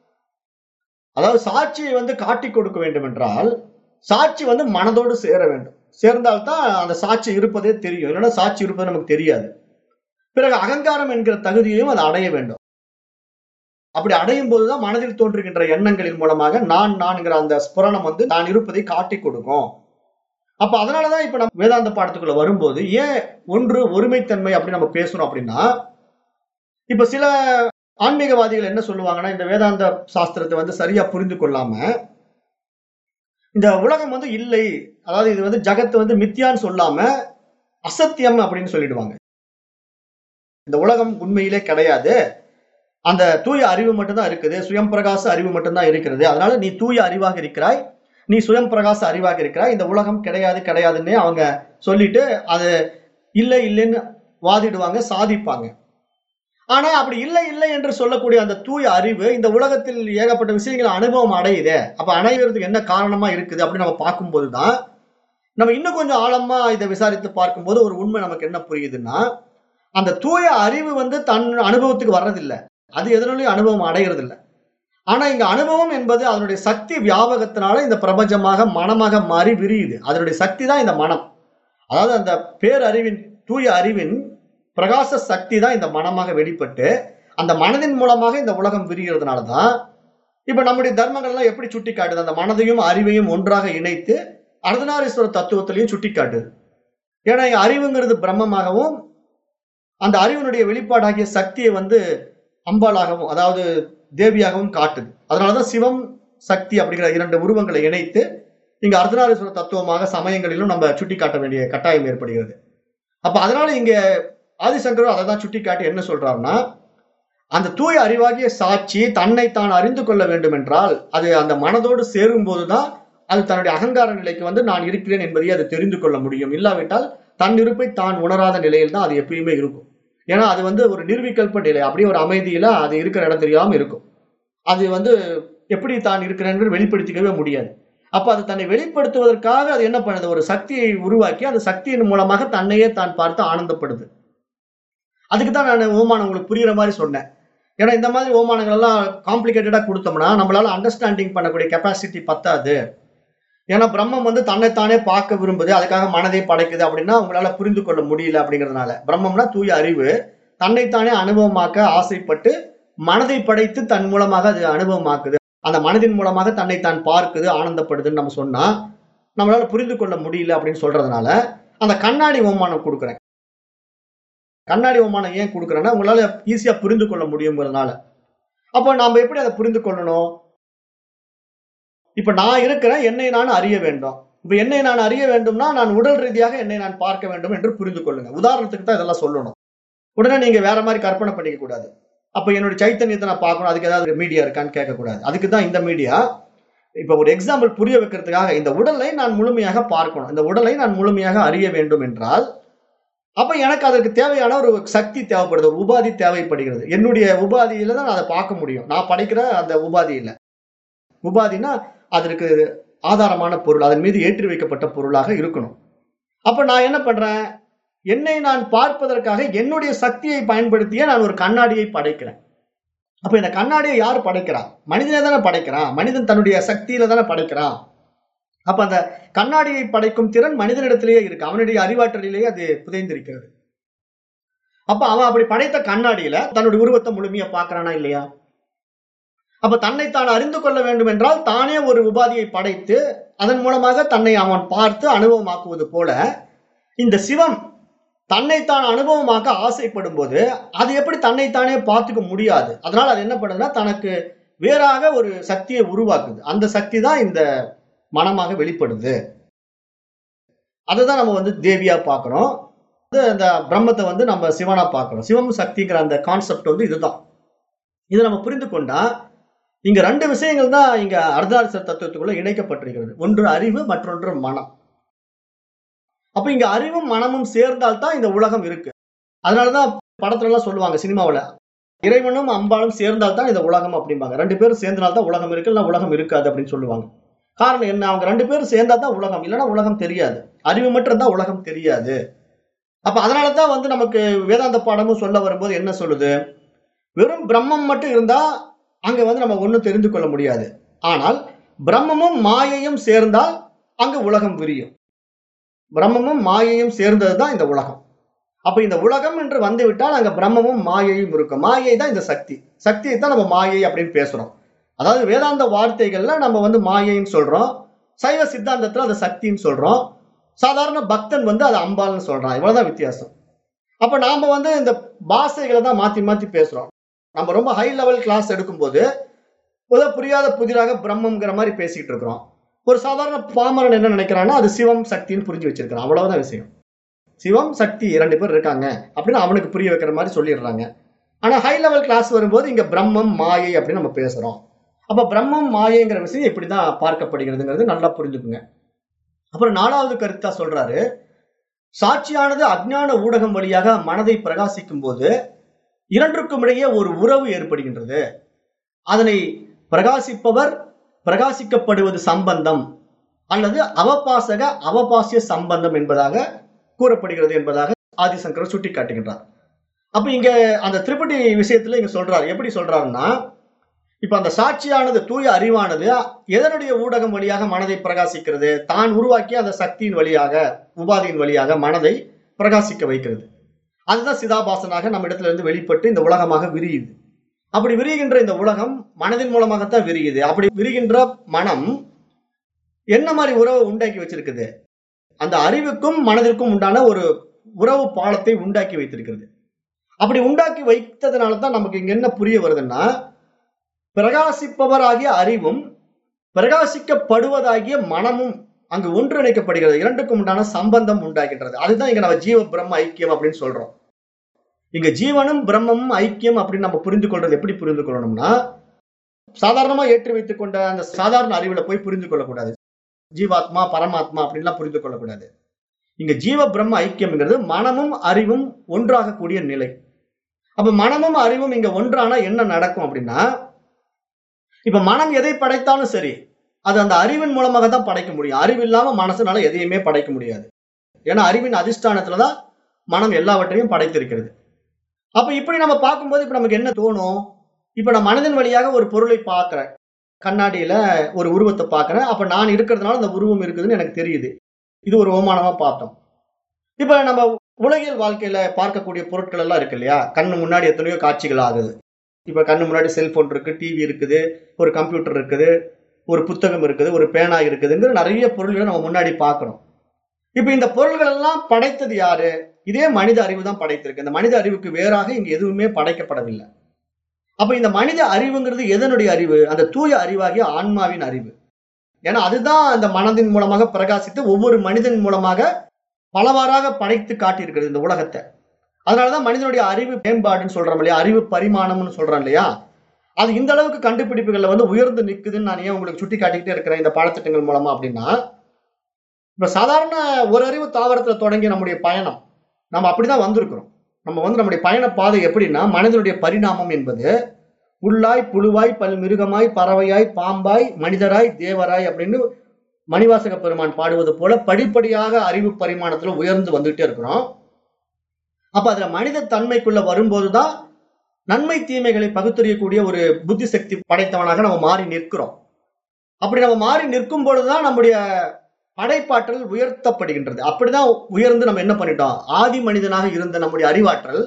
அதாவது சாட்சியை வந்து காட்டிக் கொடுக்க வேண்டும் என்றால் சாட்சி வந்து மனதோடு சேர வேண்டும் சேர்ந்தால்தான் அந்த சாட்சி இருப்பதே தெரியும் இல்லைன்னா சாட்சி இருப்பது நமக்கு தெரியாது பிறகு அகங்காரம் என்கிற தகுதியையும் அது அடைய வேண்டும் அப்படி அடையும் போதுதான் மனதில் தோன்றுகின்ற எண்ணங்களின் மூலமாக நான் நான்கிற அந்த ஸ்புரணம் வந்து நான் இருப்பதை காட்டிக் கொடுக்கும் அப்ப அதனாலதான் இப்ப நம்ம வேதாந்த பாடத்துக்குள்ள வரும்போது ஏன் ஒன்று ஒருமைத்தன்மை அப்படி நம்ம பேசுறோம் அப்படின்னா இப்ப சில ஆன்மீகவாதிகள் என்ன சொல்லுவாங்கன்னா இந்த வேதாந்த சாஸ்திரத்தை வந்து சரியா புரிந்து கொள்ளாம இந்த உலகம் வந்து இல்லை அதாவது இது வந்து ஜகத்து வந்து மித்தியான்னு சொல்லாம அசத்தியம் அப்படின்னு சொல்லிடுவாங்க இந்த உலகம் உண்மையிலே கிடையாது அந்த தூய அறிவு மட்டும்தான் இருக்குது சுயம் பிரகாச அறிவு மட்டும்தான் இருக்கிறது அதனால நீ தூய அறிவாக இருக்கிறாய் நீ சுயம் பிரகாச அறிவாக இருக்கிறாய் இந்த உலகம் கிடையாது கிடையாதுன்னு அவங்க சொல்லிட்டு அது இல்லை இல்லைன்னு வாதிடுவாங்க சாதிப்பாங்க ஆனா அப்படி இல்லை இல்லை என்று சொல்லக்கூடிய அந்த தூய அறிவு இந்த உலகத்தில் ஏகப்பட்ட விஷயங்களை அனுபவம் அடையுதே அப்ப அடைகிறதுக்கு என்ன காரணமா இருக்குது அப்படின்னு நம்ம பார்க்கும்போது தான் நம்ம இன்னும் கொஞ்சம் ஆழமா இதை விசாரித்து பார்க்கும்போது ஒரு உண்மை நமக்கு என்ன புரியுதுன்னா அந்த தூய அறிவு வந்து தன் அனுபவத்துக்கு வர்றதில்லை அது எதனாலையும் அனுபவம் அடைகிறது இல்லை ஆனா இங்க அனுபவம் என்பது அதனுடைய சக்தி வியாபகத்தினால இந்த பிரபஞ்சமாக மனமாக மாறி விரியுது அதனுடைய சக்தி தான் இந்த மனம் அதாவது அந்த பேரறிவின் தூய அறிவின் பிரகாச சக்தி தான் இந்த மனமாக வெளிப்பட்டு அந்த மனதின் மூலமாக இந்த உலகம் விரிகிறதுனால தான் இப்ப நம்முடைய தர்மங்கள்லாம் எப்படி சுட்டி காட்டுது அந்த மனதையும் அறிவையும் ஒன்றாக இணைத்து அர்த்தநாரீஸ்வர தத்துவத்திலையும் சுட்டி காட்டுது ஏன்னா இங்க அறிவுங்கிறது பிரம்மமாகவும் அந்த அறிவினுடைய வெளிப்பாடாகிய சக்தியை வந்து அம்பாளாகவும் அதாவது தேவியாகவும் காட்டுது அதனாலதான் சிவம் சக்தி அப்படிங்கிற இரண்டு உருவங்களை இணைத்து இங்க அர்த்தநாரீஸ்வர தத்துவமாக சமயங்களிலும் நம்ம சுட்டி காட்ட வேண்டிய கட்டாயம் ஏற்படுகிறது அப்ப அதனால இங்க ஆதிசங்கரும் அதை தான் சுட்டி காட்டி என்ன சொல்றாருன்னா அந்த தூய அறிவாகிய சாட்சி தன்னை தான் அறிந்து கொள்ள வேண்டும் என்றால் அது அந்த மனதோடு சேரும் போதுதான் அது தன்னுடைய அகங்கார நிலைக்கு வந்து நான் இருக்கிறேன் என்பதை அது தெரிந்து கொள்ள முடியும் இல்லாவிட்டால் தன் இருப்பை தான் உணராத நிலையில் தான் அது எப்பயுமே இருக்கும் ஏன்னா அது வந்து ஒரு நிர்விகல்ப நிலை அப்படியே ஒரு அமைதியில அது இருக்கிற இடம் தெரியாம இருக்கும் அது வந்து எப்படி தான் இருக்கிறேன்னு வெளிப்படுத்திக்கவே முடியாது அப்ப அது தன்னை வெளிப்படுத்துவதற்காக அது என்ன பண்ணுது ஒரு சக்தியை உருவாக்கி அந்த சக்தியின் மூலமாக தன்னையே தான் பார்த்து ஆனந்தப்படுது அதுக்கு தான் நான் ஓமானம் உங்களுக்கு புரியுற மாதிரி சொன்னேன் ஏன்னா இந்த மாதிரி ஓமானங்கள் எல்லாம் காம்ப்ளிகேட்டடா கொடுத்தோம்னா நம்மளால அண்டர்ஸ்டாண்டிங் பண்ணக்கூடிய கெப்பாசிட்டி பத்தாது ஏன்னா பிரம்மம் வந்து தன்னைத்தானே பார்க்க விரும்புது அதுக்காக மனதை படைக்குது அப்படின்னா உங்களால புரிந்து கொள்ள முடியல அப்படிங்கிறதுனால பிரம்மம்னா தூய அறிவு தன்னைத்தானே அனுபவமாக்க ஆசைப்பட்டு மனதை படைத்து தன் மூலமாக அது அனுபவமாக்குது அந்த மனதின் மூலமாக தன்னை தான் பார்க்குது ஆனந்தப்படுதுன்னு நம்ம சொன்னா நம்மளால புரிந்து கொள்ள முடியல அப்படின்னு சொல்றதுனால அந்த கண்ணாடி ஓமானம் கொடுக்குறேன் கண்ணாடி ஓமானம் ஏன் கொடுக்குறேன்னா உங்களால ஈஸியா புரிந்து கொள்ள முடியுங்கிறதுனால அப்போ நாம எப்படி அதை புரிந்து கொள்ளணும் இப்ப நான் இருக்கிறேன் என்னை நான் அறிய வேண்டும் இப்ப என்னை நான் அறிய வேண்டும்னா நான் உடல் ரீதியாக என்னை நான் பார்க்க வேண்டும் என்று புரிந்து கொள்ளுங்க உதாரணத்துக்கு தான் இதெல்லாம் சொல்லணும் உடனே நீங்க வேற மாதிரி கற்பனை பண்ணிக்க கூடாது அப்ப என்னுடைய சைத்தன்யத்தை நான் பார்க்கணும் அதுக்கு ஏதாவது மீடியா இருக்கான்னு கேட்கக்கூடாது அதுக்கு தான் இந்த மீடியா இப்ப ஒரு எக்ஸாம்பிள் புரிய வைக்கிறதுக்காக இந்த உடலை நான் முழுமையாக பார்க்கணும் இந்த உடலை நான் முழுமையாக அறிய வேண்டும் என்றால் அப்ப எனக்கு அதற்கு தேவையான ஒரு சக்தி தேவைப்படுது ஒரு உபாதி தேவைப்படுகிறது என்னுடைய உபாதியில தான் நான் அதை பார்க்க முடியும் நான் படைக்கிற அந்த உபாதி இல்ல உபாதினா அதற்கு ஆதாரமான பொருள் அதன் மீது ஏற்றி வைக்கப்பட்ட பொருளாக இருக்கணும் அப்ப நான் என்ன பண்றேன் என்னை நான் பார்ப்பதற்காக என்னுடைய சக்தியை பயன்படுத்தியே நான் ஒரு கண்ணாடியை படைக்கிறேன் அப்ப இந்த கண்ணாடியை யார் படைக்கிறான் மனிதனே தானே படைக்கிறான் மனிதன் தன்னுடைய சக்தியில தானே படைக்கிறான் அப்ப அந்த கண்ணாடியை படைக்கும் திறன் மனிதனிடத்திலேயே இருக்கு அவனுடைய அறிவாற்றலிலேயே அது புதைந்திருக்கிறது அப்ப அவன் அப்படி படைத்த கண்ணாடியில தன்னுடைய உருவத்தை முழுமையா பார்க்கறானா இல்லையா அப்ப தன்னைத்தான் அறிந்து கொள்ள வேண்டும் என்றால் தானே ஒரு உபாதியை படைத்து அதன் மூலமாக தன்னை அவன் பார்த்து அனுபவமாக்குவது போல இந்த சிவம் தன்னைத்தான் அனுபவமாக்க ஆசைப்படும் போது அது எப்படி தன்னைத்தானே பார்த்துக்க முடியாது அதனால அது என்ன பண்ணுதுன்னா தனக்கு வேறாக ஒரு சக்தியை உருவாக்குது அந்த சக்தி தான் இந்த மனமாக வெளிப்படுது அதுதான் நம்ம வந்து தேவியா பார்க்கிறோம் அது அந்த பிரம்மத்தை வந்து நம்ம சிவனா பார்க்கிறோம் சிவம் சக்திங்கிற அந்த கான்செப்ட் வந்து இதுதான் இதை நம்ம புரிந்து கொண்டா இங்க ரெண்டு விஷயங்கள் தான் இங்க அர்த்தார்த்த தத்துவத்துக்குள்ள இணைக்கப்பட்டிருக்கிறது ஒன்று அறிவு மற்றொன்று மனம் அப்ப இங்க அறிவும் மனமும் சேர்ந்தால்தான் இந்த உலகம் இருக்கு அதனாலதான் படத்துல எல்லாம் சொல்லுவாங்க சினிமாவுல இறைவனும் அம்பாலும் சேர்ந்தால்தான் இந்த உலகம் அப்படிம்பாங்க ரெண்டு பேரும் சேர்ந்தனால்தான் உலகம் இருக்கு இல்ல உலகம் இருக்காது அப்படின்னு சொல்லுவாங்க காரணம் என்ன அவங்க ரெண்டு பேரும் சேர்ந்தா தான் உலகம் இல்லைன்னா உலகம் தெரியாது அறிவு மட்டும் இருந்தா உலகம் தெரியாது அப்ப அதனாலதான் வந்து நமக்கு வேதாந்த பாடமும் சொல்ல வரும்போது என்ன சொல்லுது வெறும் பிரம்மம் மட்டும் இருந்தா அங்க வந்து நம்ம ஒண்ணும் தெரிந்து கொள்ள முடியாது ஆனால் பிரம்மமும் மாயையும் சேர்ந்தால் அங்க உலகம் விரியும் பிரம்மமும் மாயையும் சேர்ந்தது தான் இந்த உலகம் அப்ப இந்த உலகம் என்று வந்து விட்டால் அங்க பிரம்மமும் மாயையும் இருக்கும் மாயை தான் இந்த சக்தி சக்தியை தான் நம்ம மாயை அப்படின்னு பேசுறோம் அதாவது வேதாந்த வார்த்தைகள்ல நம்ம வந்து மாயைன்னு சொல்றோம் சைவ சித்தாந்தத்துல அதை சக்தின்னு சொல்றோம் சாதாரண பக்தன் வந்து அதை அம்பாள்னு சொல்றான் இவ்வளவுதான் வித்தியாசம் அப்ப நாம வந்து இந்த பாஷைகளை தான் மாத்தி மாத்தி பேசுறோம் நம்ம ரொம்ப ஹை லெவல் கிளாஸ் எடுக்கும்போது ஏதோ புரியாத புதிராக பிரம்மங்கிற மாதிரி பேசிட்டு இருக்கிறோம் ஒரு சாதாரண பாமரன் என்ன நினைக்கிறான்னா அது சிவம் சக்தின்னு புரிஞ்சு வச்சிருக்கிறான் அவ்வளவுதான் விஷயம் சிவம் சக்தி இரண்டு பேர் இருக்காங்க அப்படின்னு அவனுக்கு புரிய வைக்கிற மாதிரி சொல்லிடுறாங்க ஆனா ஹை லெவல் கிளாஸ் வரும்போது இங்க பிரம்மம் மாயை அப்படின்னு நம்ம பேசுறோம் அப்ப பிரம்மம் மாயைங்கிற விஷயம் இப்படிதான் பார்க்கப்படுகிறதுங்கிறது நல்லா புரிஞ்சுக்குங்க அப்புறம் நாலாவது கருத்தா சொல்றாரு சாட்சியானது அஜ்ஞான ஊடகம் வழியாக மனதை பிரகாசிக்கும் போது இரண்டிற்கும் இடையே ஒரு உறவு ஏற்படுகின்றது அதனை பிரகாசிப்பவர் பிரகாசிக்கப்படுவது சம்பந்தம் அல்லது அவபாசக அவபாசிய சம்பந்தம் என்பதாக கூறப்படுகிறது என்பதாக ஆதிசங்கர் சுட்டி காட்டுகின்றார் அப்ப இங்க அந்த திரிபுடி விஷயத்துல இங்க சொல்றாரு எப்படி சொல்றாருன்னா இப்ப அந்த சாட்சியானது தூய அறிவானது எதனுடைய ஊடகம் வழியாக மனதை பிரகாசிக்கிறது தான் உருவாக்கிய அந்த சக்தியின் வழியாக உபாதியின் வழியாக மனதை பிரகாசிக்க வைக்கிறது அதுதான் சிதாபாசனாக நம்ம இடத்துல இருந்து வெளிப்பட்டு இந்த உலகமாக விரியுது அப்படி விரிகின்ற இந்த உலகம் மனதின் மூலமாகத்தான் விரியுது அப்படி விரிகின்ற மனம் என்ன மாதிரி உறவை உண்டாக்கி வச்சிருக்குது அந்த அறிவுக்கும் மனதிற்கும் உண்டான ஒரு உறவு பாலத்தை உண்டாக்கி வைத்திருக்கிறது அப்படி உண்டாக்கி வைத்ததுனால தான் நமக்கு இங்க என்ன புரிய வருதுன்னா பிரகாசிப்பவராகிய அறிவும் பிரகாசிக்கப்படுவதாகிய மனமும் அங்கு ஒன்றிணைக்கப்படுகிறது இரண்டுக்கும் உண்டான சம்பந்தம் உண்டாகின்றது அதுதான் இங்க நம்ம ஜீவ பிரம்ம ஐக்கியம் அப்படின்னு சொல்றோம் இங்க ஜீவனும் பிரம்மமும் ஐக்கியம் அப்படின்னு நம்ம புரிந்து கொள்றது எப்படி புரிந்து கொள்ளணும்னா சாதாரணமா ஏற்றி வைத்துக் கொண்ட அந்த சாதாரண அறிவுல போய் புரிந்து கொள்ளக்கூடாது ஜீவாத்மா பரமாத்மா அப்படின்லாம் புரிந்து கொள்ளக்கூடாது இங்க ஜீவ பிரம்ம ஐக்கியம்ங்கிறது மனமும் அறிவும் ஒன்றாக கூடிய நிலை அப்ப மனமும் அறிவும் இங்க ஒன்றானா என்ன நடக்கும் அப்படின்னா இப்ப மனம் எதை படைத்தாலும் சரி அது அந்த அறிவின் மூலமாக தான் படைக்க முடியும் அறிவு இல்லாம மனசுனால எதையுமே படைக்க முடியாது ஏன்னா அறிவின் அதிஷ்டானத்துலதான் மனம் எல்லாவற்றையும் படைத்திருக்கிறது அப்ப இப்படி நம்ம பார்க்கும்போது இப்ப நமக்கு என்ன தோணும் இப்ப நான் மனதின் வழியாக ஒரு பொருளை பார்க்கிறேன் கண்ணாடியில ஒரு உருவத்தை பார்க்கிறேன் அப்ப நான் இருக்கிறதுனால அந்த உருவம் இருக்குதுன்னு எனக்கு தெரியுது இது ஒரு ஓமானமா பார்த்தோம் இப்ப நம்ம உலகியல் வாழ்க்கையில பார்க்கக்கூடிய பொருட்கள் எல்லாம் இருக்கு இல்லையா கண்ணு முன்னாடி எத்தனையோ காட்சிகள் ஆகுது இப்ப கண்ணு முன்னாடி செல்போன் இருக்கு டிவி இருக்குது ஒரு கம்ப்யூட்டர் இருக்குது ஒரு புத்தகம் இருக்குது ஒரு பேனா இருக்குதுங்கிற நிறைய பொருள்களை நம்ம முன்னாடி பார்க்கிறோம் இப்ப இந்த பொருள்கள் எல்லாம் படைத்தது யாரு இதே மனித அறிவு தான் படைத்திருக்கு இந்த மனித அறிவுக்கு வேறாக இங்க எதுவுமே படைக்கப்படவில்லை அப்ப இந்த மனித அறிவுங்கிறது எதனுடைய அறிவு அந்த தூய அறிவாகிய ஆன்மாவின் அறிவு ஏன்னா அதுதான் அந்த மனதின் மூலமாக பிரகாசித்து ஒவ்வொரு மனிதன் மூலமாக பலவாறாக படைத்து காட்டியிருக்கிறது இந்த உலகத்தை அதனாலதான் மனிதனுடைய அறிவு மேம்பாடுன்னு சொல்றோம் இல்லையா அறிவு பரிமாணம்னு சொல்றோம் இல்லையா அது இந்த அளவுக்கு கண்டுபிடிப்புகள்ல வந்து உயர்ந்து நிக்குதுன்னு நான் ஏன் உங்களுக்கு சுட்டி காட்டிக்கிட்டே இருக்கிறேன் இந்த பாடத்திட்டங்கள் மூலமா அப்படின்னா இப்ப சாதாரண ஒரு அறிவு தாவரத்துல தொடங்கிய நம்முடைய பயணம் நம்ம அப்படிதான் வந்திருக்கிறோம் நம்ம வந்து நம்முடைய பயண பாதை எப்படின்னா மனிதனுடைய பரிணாமம் என்பது புல்லாய் புழுவாய் பல் மிருகமாய் பறவையாய் பாம்பாய் மனிதராய் தேவராய் அப்படின்னு மணிவாசக பெருமான் பாடுவது போல படிப்படியாக அறிவு பரிமாணத்துல உயர்ந்து வந்துட்டே இருக்கிறோம் அப்ப அதுல மனித தன்மைக்குள்ள வரும்போதுதான் நன்மை தீமைகளை பகுத்தறியக்கூடிய ஒரு புத்தி சக்தி படைத்தவனாக நம்ம மாறி நிற்கிறோம் அப்படி நம்ம மாறி நிற்கும் பொழுதுதான் நம்முடைய படைப்பாற்றல் உயர்த்தப்படுகின்றது அப்படிதான் உயர்ந்து நம்ம என்ன பண்ணிட்டோம் ஆதி மனிதனாக இருந்த நம்முடைய அறிவாற்றல்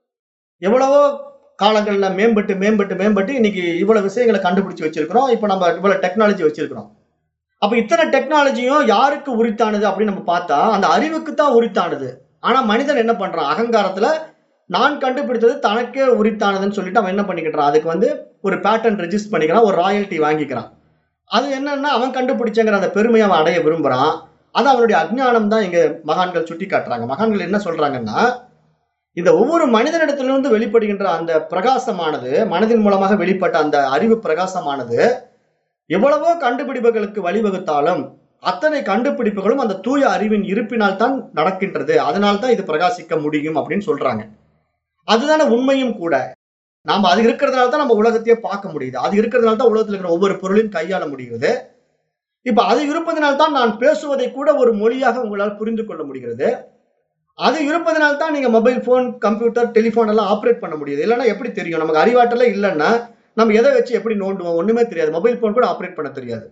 எவ்வளவோ காலங்கள்ல மேம்பட்டு மேம்பட்டு மேம்பட்டு இன்னைக்கு இவ்வளவு விஷயங்களை கண்டுபிடிச்சு வச்சிருக்கிறோம் இப்ப நம்ம இவ்வளவு டெக்னாலஜி வச்சிருக்கிறோம் அப்ப இத்தனை டெக்னாலஜியும் யாருக்கு உரித்தானது அப்படின்னு நம்ம பார்த்தா அந்த அறிவுக்கு தான் உரித்தானது ஆனா மனிதன் என்ன பண்றான் அகங்காரத்துல நான் கண்டுபிடித்தது தனக்கே உரித்தானதுன்னு சொல்லிட்டு அவன் என்ன பண்ணிக்கிறான் அதுக்கு வந்து ஒரு பேட்டன் ரெஜிஸ்டர் பண்ணிக்கிறான் ஒரு ராயல்ட்டி வாங்கிக்கிறான் அது என்னன்னா அவன் கண்டுபிடிச்சங்கிற அந்த பெருமையை அவன் அடைய விரும்புறான் அது அவனுடைய அஜ்ஞானம் தான் இங்க மகான்கள் சுட்டி காட்டுறாங்க மகான்கள் என்ன சொல்றாங்கன்னா இந்த ஒவ்வொரு மனிதனிடத்திலிருந்து வெளிப்படுகின்ற அந்த பிரகாசமானது மனதின் மூலமாக வெளிப்பட்ட அந்த அறிவு பிரகாசமானது எவ்வளவோ கண்டுபிடிப்புகளுக்கு வழிவகுத்தாலும் அத்தனை கண்டுபிடிப்புகளும் அந்த தூய அறிவின் இருப்பினால் தான் நடக்கின்றது அதனால் தான் இது பிரகாசிக்க முடியும் அப்படின்னு சொல்றாங்க அதுதானே உண்மையும் கூட நாம அது இருக்கிறதுனால தான் நம்ம உலகத்தையே பார்க்க முடியுது அது இருக்கிறதுனால தான் உலகத்தில் இருக்கிற ஒவ்வொரு பொருளையும் கையாள முடிகிறது இப்ப அது இருப்பதனால் தான் நான் பேசுவதை கூட ஒரு மொழியாக உங்களால் புரிந்து கொள்ள முடிகிறது அது இருப்பதனால தான் நீங்க மொபைல் போன் கம்ப்யூட்டர் டெலிபோன் எல்லாம் ஆப்ரேட் பண்ண முடியுது இல்லைன்னா எப்படி தெரியும் நமக்கு அறிவாற்றலே இல்லைன்னா நம்ம எதை வச்சு எப்படி நோண்டுவோம் ஒண்ணுமே தெரியாது மொபைல் போன் கூட ஆப்ரேட் பண்ண தெரியாது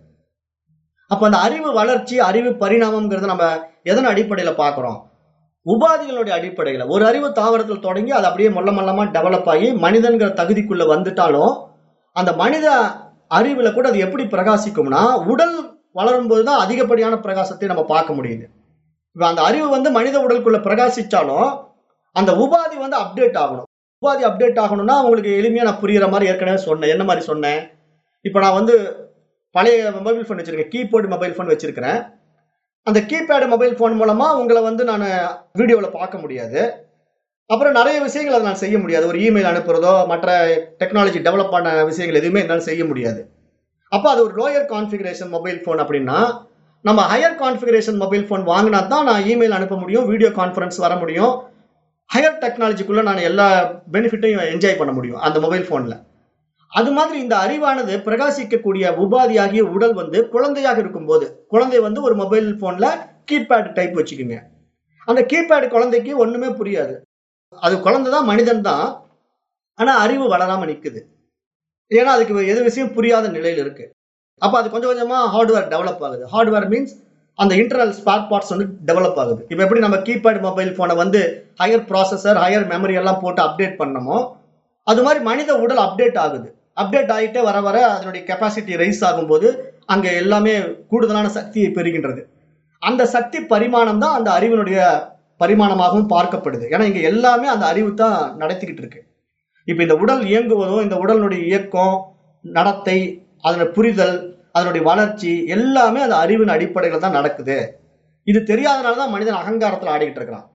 அப்ப அந்த அறிவு வளர்ச்சி அறிவு பரிணாமம்ங்கிறத நம்ம எதன் அடிப்படையில பாக்குறோம் உபாதிகளுடைய அடிப்படையில ஒரு அறிவு தாவரத்தில் தொடங்கி அது அப்படியே மொல்ல மொல்லமா டெவலப் ஆகி மனிதன்கிற தகுதிக்குள்ள வந்துட்டாலும் அந்த மனித அறிவுல கூட அது எப்படி பிரகாசிக்கும்னா உடல் வளரும் போதுதான் அதிகப்படியான பிரகாசத்தை நம்ம பார்க்க முடியுது இப்ப அந்த அறிவு வந்து மனித உடலுக்குள்ள பிரகாசிச்சாலும் அந்த உபாதி வந்து அப்டேட் ஆகணும் உபாதி அப்டேட் ஆகணும்னா உங்களுக்கு எளிமையா நான் புரியுற மாதிரி ஏற்கனவே சொன்னேன் என்ன மாதிரி சொன்னேன் இப்ப நான் வந்து பழைய மொபைல் ஃபோன் வச்சிருக்கேன் கீபோர்டு மொபைல் ஃபோன் வச்சிருக்கிறேன் அந்த கீபேடு மொபைல் ஃபோன் மூலமா உங்களை வந்து நான் வீடியோவில் பார்க்க முடியாது அப்புறம் நிறைய விஷயங்கள் அதை நான் செய்ய முடியாது ஒரு இமெயில் அனுப்புறதோ மற்ற டெக்னாலஜி டெவலப் பண்ண விஷயங்கள் எதுவுமே என்னால் செய்ய முடியாது அப்போ அது ஒரு லோயர் கான்ஃபிகரேஷன் மொபைல் ஃபோன் அப்படின்னா நம்ம ஹையர் கான்ஃபிகரேஷன் மொபைல் ஃபோன் வாங்கினா தான் நான் இமெயில் அனுப்ப முடியும் வீடியோ கான்ஃபரன்ஸ் வர முடியும் ஹையர் டெக்னாலஜிக்குள்ள நான் எல்லா பெனிஃபிட்டையும் என்ஜாய் பண்ண முடியும் அந்த மொபைல் ஃபோனில் அது மாதிரி இந்த அறிவானது பிரகாசிக்கக்கூடிய உபாதியாகிய உடல் வந்து குழந்தையாக இருக்கும்போது குழந்தை வந்து ஒரு மொபைல் போன்ல கீபேட் டைப் வச்சுக்கோங்க அந்த கீபேட் குழந்தைக்கு ஒண்ணுமே புரியாது அது குழந்தை தான் மனிதன் தான் ஆனா அறிவு வளராம நிக்குது ஏன்னா அதுக்கு எது விஷயம் புரியாத நிலையில இருக்கு அப்ப அது கொஞ்சம் கொஞ்சமா ஹார்ட்வேர் டெவலப் ஆகுது ஹார்ட்வேர் மீன்ஸ் அந்த இன்டர்னல் ஸ்பார்க் பார்ட்ஸ் வந்து டெவலப் ஆகுது இப்போ எப்படி நம்ம கீபேட் மொபைல் போனை வந்து ஹையர் ப்ராசஸர் ஹையர் மெமரி எல்லாம் போட்டு அப்டேட் பண்ணமோ அது மாதிரி மனித உடல் அப்டேட் ஆகுது அப்டேட் ஆகிட்டே வர வர அதனுடைய கெப்பாசிட்டி ரைஸ் ஆகும்போது அங்கே எல்லாமே கூடுதலான சக்தியை பெறுகின்றது அந்த சக்தி பரிமாணம் தான் அந்த அறிவினுடைய பரிமாணமாகவும் பார்க்கப்படுது ஏன்னா இங்க எல்லாமே அந்த அறிவு தான் நடத்திக்கிட்டு இருக்கு இப்போ இந்த உடல் இயங்குவதும் இந்த உடலினுடைய இயக்கம் நடத்தை அதனுடைய புரிதல் அதனுடைய வளர்ச்சி எல்லாமே அந்த அறிவின் அடிப்படையில் தான் நடக்குது இது தெரியாதனால தான் மனிதன் அகங்காரத்தில் ஆடிக்கிட்டு இருக்கிறான்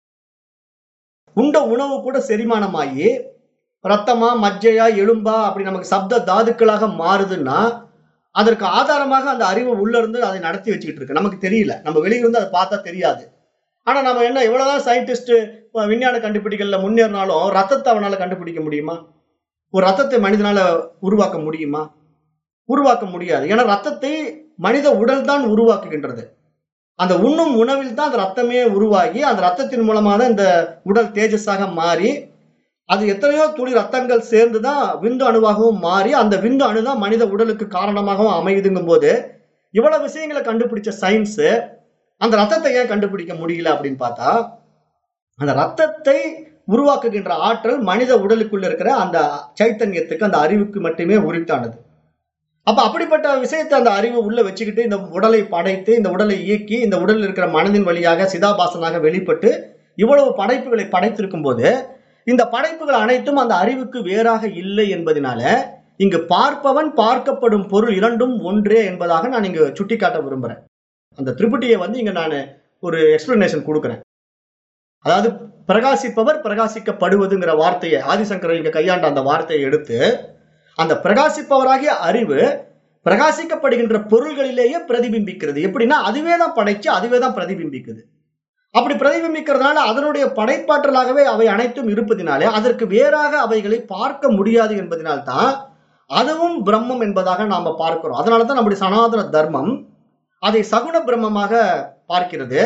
உண்ட உணவு கூட செரிமானமாகி ரத்தமா மஜ்ஜையா எலும்பா அப்படி நமக்கு சப்த தாதுக்களாக மாறுதுன்னா அதற்கு ஆதாரமாக அந்த அறிவு உள்ள இருந்து அதை நடத்தி வச்சுக்கிட்டு இருக்கு நமக்கு தெரியல நம்ம வெளியிருந்து அதை பார்த்தா தெரியாது ஆனா நம்ம என்ன எவ்வளவுதான் சயின்டிஸ்ட் விஞ்ஞான கண்டுபிடிக்கல முன்னேறினாலும் ரத்தத்தை அவனால கண்டுபிடிக்க முடியுமா ஒரு ரத்தத்தை மனிதனால உருவாக்க முடியுமா உருவாக்க முடியாது ஏன்னா ரத்தத்தை மனித உடல் தான் உருவாக்குகின்றது அந்த உண்ணும் உணவில் தான் அந்த ரத்தமே உருவாகி அந்த ரத்தத்தின் மூலமாக தான் இந்த உடல் தேஜஸாக மாறி அது எத்தனையோ துளி ரத்தங்கள் சேர்ந்து தான் விந்து அணுவாகவும் மாறி அந்த விந்து அணு தான் மனித உடலுக்கு காரணமாகவும் அமையுதுங்கும் போது இவ்வளவு விஷயங்களை கண்டுபிடிச்ச சயின்ஸ் அந்த ரத்தத்தை ஏன் கண்டுபிடிக்க முடியல அப்படின்னு பார்த்தா அந்த ரத்தத்தை உருவாக்குகின்ற ஆற்றல் மனித உடலுக்குள்ள இருக்கிற அந்த சைத்தன்யத்துக்கு அந்த அறிவுக்கு மட்டுமே உரித்தானது அப்ப அப்படிப்பட்ட விஷயத்தை அந்த அறிவு உள்ள வச்சுக்கிட்டு இந்த உடலை படைத்து இந்த உடலை இயக்கி இந்த உடலில் இருக்கிற மனதின் வழியாக சிதாபாசனாக வெளிப்பட்டு இவ்வளவு படைப்புகளை படைத்திருக்கும் போது இந்த படைப்புகள் அனைத்தும் அந்த அறிவுக்கு வேறாக இல்லை என்பதனால இங்கு பார்ப்பவன் பார்க்கப்படும் பொருள் இரண்டும் ஒன்றே என்பதாக நான் இங்கு சுட்டிக்காட்ட விரும்புறேன் அந்த திரிபுட்டியை வந்து இங்க நான் ஒரு எக்ஸ்பிளனேஷன் கொடுக்குறேன் அதாவது பிரகாசிப்பவர் பிரகாசிக்கப்படுவதுங்கிற வார்த்தையை ஆதிசங்கரர் இங்க கையாண்ட அந்த வார்த்தையை எடுத்து அந்த பிரகாசிப்பவராகிய அறிவு பிரகாசிக்கப்படுகின்ற பொருள்களிலேயே பிரதிபிம்பிக்கிறது எப்படின்னா அதுவே தான் படைச்சு அதுவே தான் பிரதிபிம்பிக்குது அப்படி பிரதிபிம்பிக்கிறதுனால அதனுடைய படைப்பாற்றலாகவே அவை அனைத்தும் இருப்பதினாலே அதற்கு வேறாக அவைகளை பார்க்க முடியாது என்பதனால்தான் அதுவும் பிரம்மம் என்பதாக நாம பார்க்கிறோம் அதனால தான் நம்முடைய சனாதன தர்மம் அதை சகுண பிரம்மமாக பார்க்கிறது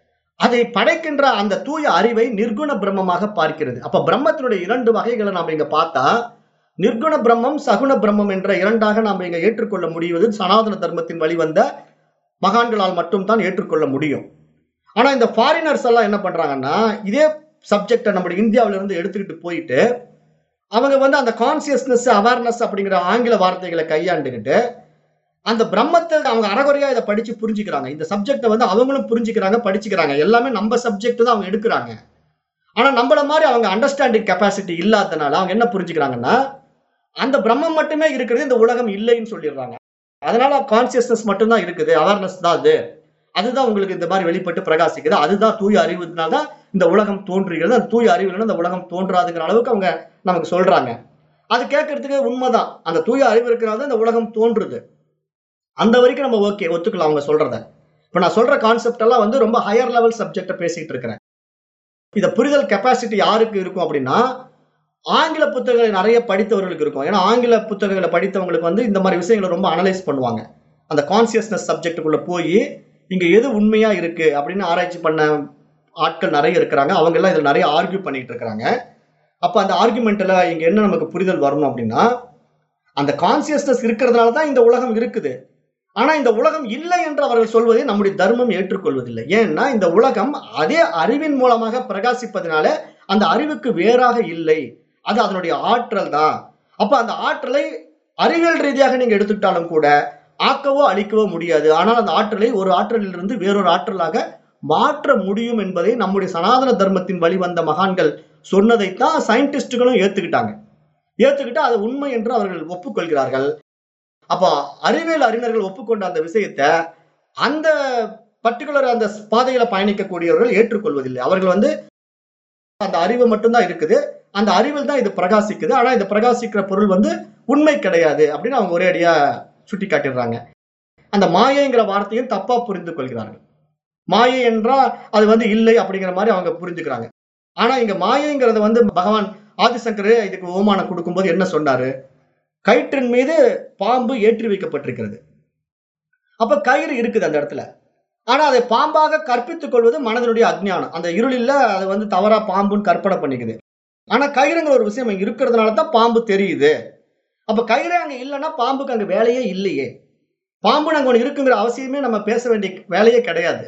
அதை படைக்கின்ற அந்த தூய அறிவை நிர்குண பிரம்மமாக பார்க்கிறது அப்ப பிரம்மத்தினுடைய இரண்டு வகைகளை நாம இங்க பார்த்தா நிர்குண பிரம்மம் சகுண பிரம்மம் என்ற இரண்டாக நாம இங்க ஏற்றுக்கொள்ள முடிவது சனாதன தர்மத்தின் வழிவந்த மகான்களால் மட்டும்தான் ஏற்றுக்கொள்ள முடியும் ஆனா இந்த ஃபாரினர்ஸ் எல்லாம் என்ன பண்றாங்கன்னா இதே சப்ஜெக்டை நம்முடைய இந்தியாவில இருந்து எடுத்துக்கிட்டு போயிட்டு அவங்க வந்து அந்த கான்சியஸ்னஸ் அவேர்னஸ் அப்படிங்கிற ஆங்கில வார்த்தைகளை கையாண்டுக்கிட்டு அந்த பிரம்மத்தை அவங்க அறகுறையா இதை படிச்சு புரிஞ்சுக்கிறாங்க இந்த சப்ஜெக்டை வந்து அவங்களும் புரிஞ்சுக்கிறாங்க படிச்சுக்கிறாங்க எல்லாமே நம்ம சப்ஜெக்ட் தான் அவங்க எடுக்கிறாங்க ஆனா நம்மள மாதிரி அவங்க அண்டர்ஸ்டாண்டிங் கெப்பாசிட்டி இல்லாதனால அவங்க என்ன புரிஞ்சுக்கிறாங்கன்னா அந்த பிரம்மம் மட்டுமே இருக்கிறது இந்த உலகம் இல்லைன்னு சொல்லிடுறாங்க அதனால கான்சியஸ்னஸ் மட்டும்தான் இருக்குது அவேர்னஸ் தான் அது அதுதான் உங்களுக்கு இந்த மாதிரி வெளிப்பட்டு பிரகாசிக்குது அதுதான் தூய அறிவுனால தான் இந்த உலகம் தோன்றுகிறது அந்த தூய அறிவு இல்லைன்னா இந்த உலகம் தோன்றாதுங்கிற அளவுக்கு அவங்க நமக்கு சொல்றாங்க அது கேட்கறதுக்கு உண்மைதான் அந்த தூய அறிவு இருக்கிறனால தான் இந்த உலகம் தோன்றுது அந்த வரைக்கும் நம்ம ஓகே ஒத்துக்கலாம் அவங்க சொல்றத இப்ப நான் சொல்ற கான்செப்ட் எல்லாம் வந்து ரொம்ப ஹையர் லெவல் சப்ஜெக்ட பேசிட்டு இருக்கிறேன் இத புரிதல் கெப்பாசிட்டி யாருக்கு இருக்கும் அப்படின்னா ஆங்கில புத்தகங்களை நிறைய படித்தவர்களுக்கு இருக்கும் ஏன்னா ஆங்கில புத்தகங்களை படித்தவங்களுக்கு வந்து இந்த மாதிரி விஷயங்களை ரொம்ப அனலைஸ் பண்ணுவாங்க அந்த கான்சியஸ்னஸ் சப்ஜெக்டுக்குள்ள போய் இங்க எது உண்மையா இருக்கு அப்படின்னு ஆராய்ச்சி பண்ண ஆட்கள் நிறைய இருக்கிறாங்க அவங்க எல்லாம் இதுல நிறைய ஆர்கியூ பண்ணிட்டு இருக்கிறாங்க அப்ப அந்த ஆர்குமெண்ட்ல இங்க என்ன நமக்கு புரிதல் வரணும் அப்படின்னா அந்த கான்சியஸ்னஸ் இருக்கிறதுனால தான் இந்த உலகம் இருக்குது ஆனா இந்த உலகம் இல்லை என்று அவர்கள் சொல்வதை நம்முடைய தர்மம் ஏற்றுக்கொள்வதில்லை ஏன்னா இந்த உலகம் அதே அறிவின் மூலமாக பிரகாசிப்பதனால அந்த அறிவுக்கு வேறாக இல்லை அது அதனுடைய ஆற்றல் தான் அப்ப அந்த ஆற்றலை அறிவியல் ரீதியாக நீங்க எடுத்துக்கிட்டாலும் கூட ஆக்கவோ அழிக்கவோ முடியாது ஆனால் அந்த ஆற்றலை ஒரு ஆற்றலிலிருந்து வேறொரு ஆற்றலாக மாற்ற முடியும் என்பதை நம்முடைய சனாதன தர்மத்தின் வழிவந்த மகான்கள் சொன்னதைத்தான் சயின்டிஸ்டுகளும் ஏத்துக்கிட்டாங்க ஏத்துக்கிட்டு அது உண்மை என்று அவர்கள் ஒப்புக்கொள்கிறார்கள் அப்போ அறிவியல் அறிஞர்கள் ஒப்புக்கொண்ட அந்த விஷயத்தை அந்த பர்டிகுலர் அந்த பாதையில பயணிக்கக்கூடியவர்கள் ஏற்றுக்கொள்வதில்லை அவர்கள் வந்து அந்த அறிவு மட்டும்தான் இருக்குது அந்த அறிவில் தான் இது பிரகாசிக்குது ஆனா இந்த பிரகாசிக்கிற பொருள் வந்து உண்மை கிடையாது அப்படின்னு அவங்க ஒரே அடியா சுட்டி காட்டிடுறாங்க அந்த மாயைங்கிற வார்த்தையும் தப்பா புரிந்து கொள்கிறார்கள் மாயை என்றால் அது வந்து இல்லை அப்படிங்கிற மாதிரி அவங்க புரிஞ்சுக்கிறாங்க ஆனா இங்க மாயைங்கிறத வந்து பகவான் ஆதிசங்கர் இதுக்கு ஓமானம் கொடுக்கும்போது என்ன சொன்னாரு கயிற்றின் மீது பாம்பு ஏற்றி வைக்கப்பட்டிருக்கிறது அப்ப கயிறு இருக்குது அந்த இடத்துல ஆனா அதை பாம்பாக கற்பித்துக் கொள்வது மனதனுடைய அஜ்ஞானம் அந்த இருளில் அது வந்து தவறா பாம்புன்னு கற்பனை பண்ணிக்குது ஆனா கயிறுங்கிற ஒரு விஷயம் அங்க இருக்கிறதுனால தான் பாம்பு தெரியுது அப்ப கயிறு அங்க இல்லைன்னா பாம்புக்கு அங்க வேலையே இல்லையே பாம்பு அங்க ஒன்று இருக்குங்கிற அவசியமே நம்ம பேச வேண்டிய வேலையே கிடையாது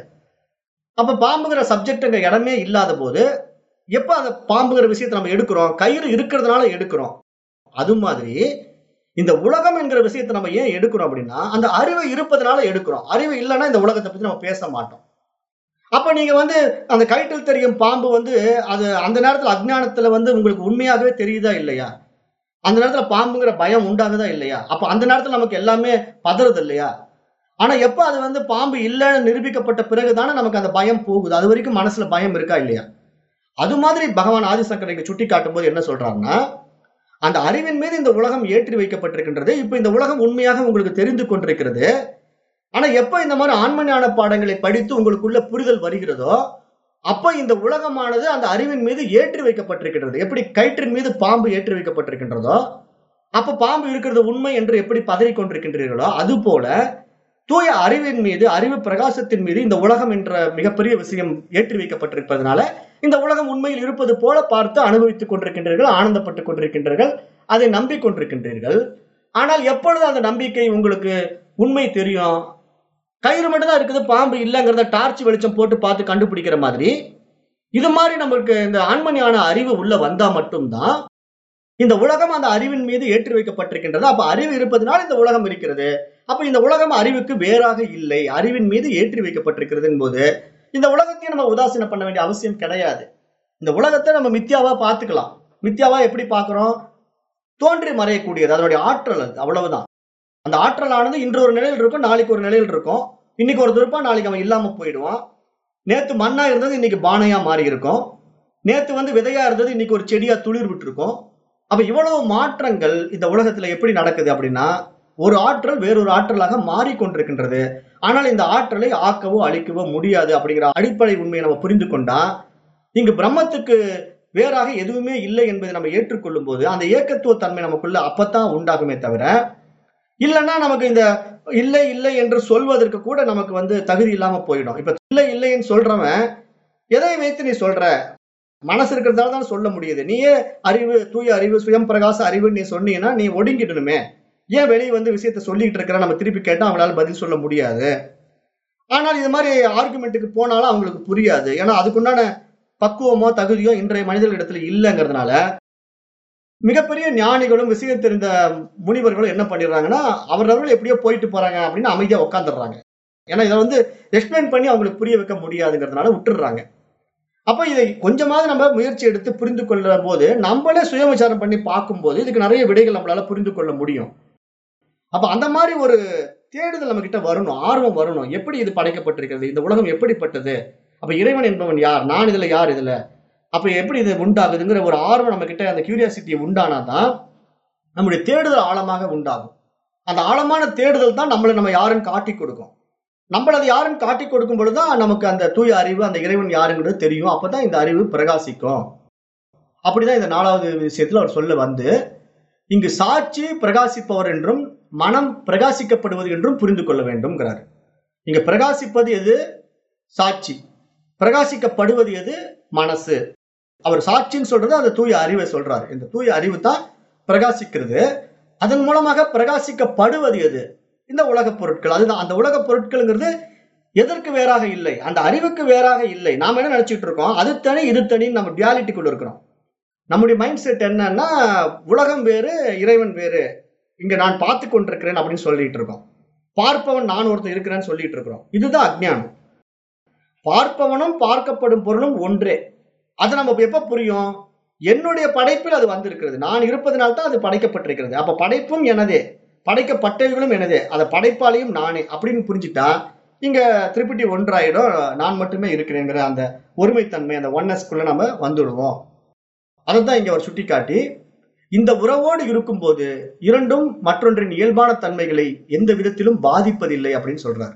அப்ப பாம்புங்கிற சப்ஜெக்ட் அங்க இடமே இல்லாத போது எப்ப அந்த பாம்புங்கிற விஷயத்தை நம்ம எடுக்கிறோம் கயிறு இருக்கிறதுனால எடுக்கிறோம் அது மாதிரி இந்த உலகம் என்கிற விஷயத்தை நம்ம ஏன் எடுக்கிறோம் அப்படின்னா அந்த அறிவு இருப்பதனால எடுக்கிறோம் அறிவு இல்லைன்னா இந்த உலகத்தை பத்தி நம்ம பேச மாட்டோம் அப்ப நீங்க வந்து அந்த கயிற்றில் தெரியும் பாம்பு வந்து அது அந்த நேரத்துல அஜ்ஞானத்துல வந்து உங்களுக்கு உண்மையாகவே தெரியுதா இல்லையா அந்த நேரத்துல பாம்புங்கிற பயம் உண்டாகுதா இல்லையா அப்ப அந்த நேரத்துல நமக்கு எல்லாமே பதறது இல்லையா ஆனா எப்ப அது வந்து பாம்பு இல்லைன்னு நிரூபிக்கப்பட்ட பிறகுதானே நமக்கு அந்த பயம் போகுது அது வரைக்கும் மனசுல பயம் இருக்கா இல்லையா அது மாதிரி பகவான் ஆதிசங்கர் இங்க சுட்டி காட்டும் போது என்ன சொல்றாருன்னா அந்த அறிவின் மீது இந்த உலகம் ஏற்றி வைக்கப்பட்டிருக்கின்றது இப்ப இந்த உலகம் உண்மையாக உங்களுக்கு தெரிந்து கொண்டிருக்கிறது ஆனா எப்ப இந்த மாதிரி ஆன்ம ஞான பாடங்களை படித்து உங்களுக்குள்ள புரிதல் வருகிறதோ அப்ப இந்த உலகமானது அந்த அறிவின் மீது ஏற்றி வைக்கப்பட்டிருக்கின்றது எப்படி கயிற்றின் மீது பாம்பு ஏற்றி வைக்கப்பட்டிருக்கின்றதோ அப்ப பாம்பு இருக்கிறது உண்மை என்று எப்படி பதறிக் கொண்டிருக்கின்றீர்களோ அது போல தூய அறிவின் மீது அறிவு பிரகாசத்தின் மீது இந்த உலகம் என்ற மிகப்பெரிய விஷயம் ஏற்றி வைக்கப்பட்டிருப்பதனால இந்த உலகம் உண்மையில் இருப்பது போல பார்த்து அனுபவித்துக் கொண்டிருக்கின்றீர்கள் ஆனந்தப்பட்டுக் கொண்டிருக்கின்றீர்கள் அதை நம்பிக்கொண்டிருக்கின்றீர்கள் ஆனால் எப்பொழுது அந்த நம்பிக்கை உங்களுக்கு உண்மை தெரியும் கயிறு மட்டும் தான் இருக்குது பாம்பு இல்லைங்கிறத டார்ச் வெளிச்சம் போட்டு பார்த்து கண்டுபிடிக்கிற மாதிரி இது மாதிரி நம்மளுக்கு இந்த ஆண்மணியான அறிவு உள்ள வந்தா மட்டும்தான் இந்த உலகம் அந்த அறிவின் மீது ஏற்றி வைக்கப்பட்டிருக்கின்றது அப்ப அறிவு இருப்பதனால் இந்த உலகம் இருக்கிறது அப்ப இந்த உலகம் அறிவுக்கு வேறாக இல்லை அறிவின் மீது ஏற்றி வைக்கப்பட்டிருக்கிறது போது இந்த உலகத்தையும் நம்ம உதாசீனம் பண்ண வேண்டிய அவசியம் கிடையாது இந்த உலகத்தை நம்ம மித்தியாவா பார்த்துக்கலாம் மித்தியாவா எப்படி பார்க்கிறோம் தோன்றி மறையக்கூடியது அதனுடைய ஆற்றல் அது அவ்வளவுதான் அந்த ஆற்றலானது இன்று ஒரு நிலையில் இருக்கும் நாளைக்கு ஒரு நிலையில் இருக்கும் இன்னைக்கு ஒரு இருப்பான் நாளைக்கு அவன் இல்லாம போயிடுவான் நேத்து மண்ணா இருந்தது இன்னைக்கு பானையா மாறி இருக்கும் நேத்து வந்து விதையா இருந்தது இன்னைக்கு ஒரு செடியா துளிர் விட்டுருக்கும் அப்ப இவ்வளவு மாற்றங்கள் இந்த உலகத்துல எப்படி நடக்குது அப்படின்னா ஒரு ஆற்றல் வேறொரு ஆற்றலாக மாறிக்கொண்டிருக்கின்றது ஆனால் இந்த ஆற்றலை ஆக்கவோ அழிக்கவோ முடியாது அப்படிங்கிற அடிப்படை உண்மையை நம்ம புரிந்து கொண்டா இங்கு பிரம்மத்துக்கு வேறாக எதுவுமே இல்லை என்பதை நம்ம ஏற்றுக்கொள்ளும் போது அந்த ஏக்கத்துவ தன்மை நமக்குள்ள அப்பத்தான் உண்டாகுமே தவிர இல்லைன்னா நமக்கு இந்த இல்லை இல்லை என்று சொல்வதற்கு கூட நமக்கு வந்து தகுதி இல்லாம போயிடும் இப்ப இல்லை இல்லைன்னு சொல்றவன் எதை வைத்து நீ சொல்ற மனசு இருக்கிறதால தான் சொல்ல முடியுது நீயே அறிவு தூய அறிவு சுயம் பிரகாச அறிவுன்னு நீ சொன்னீங்கன்னா நீ ஒடுங்கிடணுமே ஏன் வெளியே வந்து விஷயத்த சொல்லிட்டு இருக்கிற நம்ம திருப்பி கேட்டா அவங்களால பதில் சொல்ல முடியாது ஆனால் இது மாதிரி ஆர்குமெண்ட்டுக்கு போனாலும் அவங்களுக்கு புரியாது ஏன்னா அதுக்குண்டான பக்குவமோ தகுதியோ இன்றைய மனிதர்களிடத்துல இல்லைங்கிறதுனால மிகப்பெரிய ஞானிகளும் விஷயம் தெரிந்த முனிவர்களும் என்ன பண்ணிடுறாங்கன்னா அவரவர்கள் எப்படியோ போயிட்டு போறாங்க அப்படின்னு அமைதியா உட்காந்துடுறாங்க ஏன்னா இதை வந்து எக்ஸ்பிளைன் பண்ணி அவங்களுக்கு புரிய வைக்க முடியாதுங்கிறதுனால விட்டுடுறாங்க அப்ப இதை கொஞ்சமாவது நம்ம முயற்சி எடுத்து புரிந்து கொள்ளும் போது நம்மளே சுய விசாரம் பண்ணி பார்க்கும்போது இதுக்கு நிறைய விடைகள் நம்மளால புரிந்து கொள்ள முடியும் அப்ப அந்த மாதிரி ஒரு தேடுதல் நம்ம கிட்ட வரணும் ஆர்வம் வரணும் எப்படி இது படைக்கப்பட்டிருக்கிறது இந்த உலகம் எப்படிப்பட்டது அப்ப இறைவன் என்பவன் யார் நான் இதுல யார் இதுல அப்ப எப்படி இது உண்டாகுதுங்கிற ஒரு ஆர்வம் நம்ம கிட்ட அந்த கியூரியாசிட்டி உண்டானாதான் நம்முடைய தேடுதல் ஆழமாக உண்டாகும் அந்த ஆழமான தேடுதல் தான் நம்மளை நம்ம யாருன்னு காட்டி கொடுக்கும் நம்மள அது யாருன்னு காட்டி கொடுக்கும் பொழுதுதான் நமக்கு அந்த தூய அறிவு அந்த இறைவன் யாருங்கிறது தெரியும் அப்பதான் இந்த அறிவு பிரகாசிக்கும் அப்படிதான் இந்த நாலாவது விஷயத்துல அவர் சொல்ல வந்து இங்கு சாட்சி பிரகாசிப்பவர் என்றும் மனம் பிரகாசிக்கப்படுவது என்றும் புரிந்து கொள்ள வேண்டும்ங்கிறார் இங்க பிரகாசிப்பது எது சாட்சி பிரகாசிக்கப்படுவது எது மனசு அவர் சாட்சின்னு சொல்றது அந்த தூய அறிவை சொல்றாரு இந்த தூய அறிவு தான் பிரகாசிக்கிறது அதன் மூலமாக பிரகாசிக்கப்படுவது எது இந்த உலகப் பொருட்கள் அதுதான் அந்த உலகப் பொருட்கள்ங்கிறது எதற்கு வேறாக இல்லை அந்த அறிவுக்கு வேறாக இல்லை நாம என்ன நினைச்சிட்டு இருக்கோம் அது தனி இது தனின்னு நம்ம டியாலிட்டிக்குள்ள இருக்கிறோம் நம்முடைய மைண்ட் செட் என்னன்னா உலகம் வேறு இறைவன் வேறு இங்க நான் பார்த்து கொண்டிருக்கிறேன் அப்படின்னு சொல்லிட்டு இருக்கோம் பார்ப்பவன் நான் ஒருத்தர் இருக்கிறேன்னு சொல்லிட்டு இருக்கிறோம் இதுதான் அஜ்ஞானம் பார்ப்பவனும் பார்க்கப்படும் பொருளும் ஒன்றே அது நம்ம எப்ப புரியும் என்னுடைய படைப்பில் அது வந்திருக்கிறது நான் இருப்பதனால தான் அது படைக்கப்பட்டிருக்கிறது அப்ப படைப்பும் எனதே படைக்கப்பட்டவைகளும் எனதே அதை படைப்பாளையும் நானே அப்படின்னு புரிஞ்சுட்டா இங்க திருப்பதி ஒன்றாயிடும் நான் மட்டுமே இருக்கிறேங்கிற அந்த ஒருமைத்தன்மை அந்த ஒன்னஸ்குள்ள நம்ம வந்துடுவோம் அதைத்தான் இங்க அவர் சுட்டிக்காட்டி இந்த உறவோடு இருக்கும்போது இரண்டும் மற்றொன்றின் இயல்பான தன்மைகளை எந்த விதத்திலும் பாதிப்பதில்லை அப்படின்னு சொல்றாரு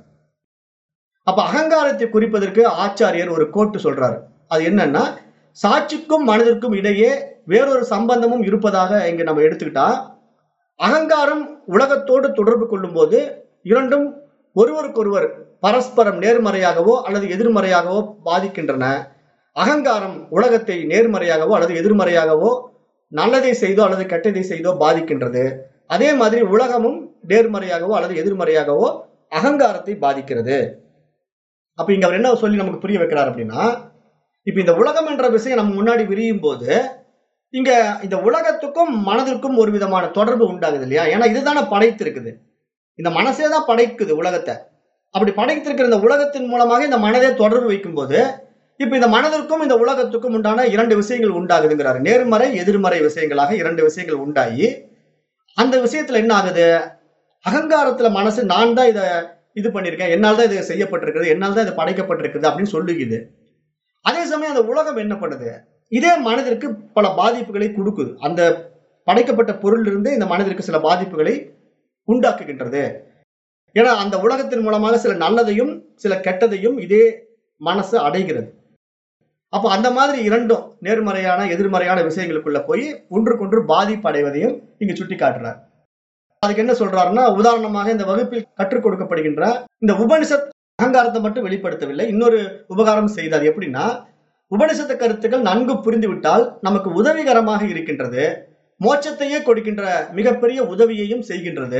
அப்ப அகங்காரத்தை குறிப்பதற்கு ஆச்சாரியர் ஒரு கோட்டு சொல்றாரு அது என்னன்னா சாட்சிக்கும் மனதிற்கும் இடையே வேறொரு சம்பந்தமும் இருப்பதாக இங்க நம்ம எடுத்துக்கிட்டா அகங்காரம் உலகத்தோடு தொடர்பு கொள்ளும் போது இரண்டும் ஒருவருக்கொருவர் பரஸ்பரம் நேர்மறையாகவோ அல்லது எதிர்மறையாகவோ பாதிக்கின்றன அகங்காரம் உலகத்தை நேர்மறையாகவோ அல்லது எதிர்மறையாகவோ நல்லதை செய்தோ அல்லது கெட்டதை செய்தோ பாதிக்கின்றது அதே மாதிரி உலகமும் நேர்மறையாகவோ அல்லது எதிர்மறையாகவோ அகங்காரத்தை பாதிக்கிறது அப்ப இங்க அவர் என்ன சொல்லி நமக்கு புரிய வைக்கிறார் அப்படின்னா இப்ப இந்த உலகம் என்ற விஷயம் நம்ம முன்னாடி விரியும் போது இங்க இந்த உலகத்துக்கும் மனதிற்கும் ஒரு விதமான தொடர்பு உண்டாகுது இல்லையா ஏன்னா இதுதானே படைத்திருக்குது இந்த மனசே தான் படைக்குது உலகத்தை அப்படி படைத்திருக்கிற இந்த உலகத்தின் மூலமாக இந்த மனதை தொடர்பு வைக்கும் போது இப்ப இந்த மனதிற்கும் இந்த உலகத்துக்கும் உண்டான இரண்டு விஷயங்கள் உண்டாகுதுங்கிறாரு நேர்மறை எதிர்மறை விஷயங்களாக இரண்டு விஷயங்கள் உண்டாகி அந்த விஷயத்துல என்ன ஆகுது அகங்காரத்துல மனசு நான் தான் இதை இது பண்ணியிருக்கேன் என்னால் தான் இது செய்யப்பட்டிருக்கிறது என்னால் தான் இது படைக்கப்பட்டிருக்குது அப்படின்னு சொல்லுகிறது அதே சமயம் அந்த உலகம் என்ன பண்ணுது இதே மனதிற்கு பல பாதிப்புகளை கொடுக்குது அந்த படைக்கப்பட்ட பொருளிலிருந்து இந்த மனதிற்கு சில பாதிப்புகளை உண்டாக்குகின்றது ஏன்னா அந்த உலகத்தின் மூலமாக சில நல்லதையும் சில கெட்டதையும் இதே மனசு அடைகிறது அப்போ அந்த மாதிரி இரண்டும் நேர்மறையான எதிர்மறையான விஷயங்களுக்குள்ள போய் ஒன்றுக்கொன்று பாதிப்பு அடைவதையும் இங்க சுட்டி காட்டுறார் அதுக்கு என்ன சொல்றாருன்னா உதாரணமாக இந்த வகுப்பில் கற்றுக் கொடுக்கப்படுகின்ற இந்த உபனிஷத் அகங்காரத்தை மட்டும் வெளிப்படுத்தவில்லை இன்னொரு உபகாரம் செய்தார் எப்படின்னா உபனிஷத்த கருத்துக்கள் நன்கு புரிந்துவிட்டால் நமக்கு உதவிகரமாக இருக்கின்றது மோட்சத்தையே கொடுக்கின்ற மிகப்பெரிய உதவியையும் செய்கின்றது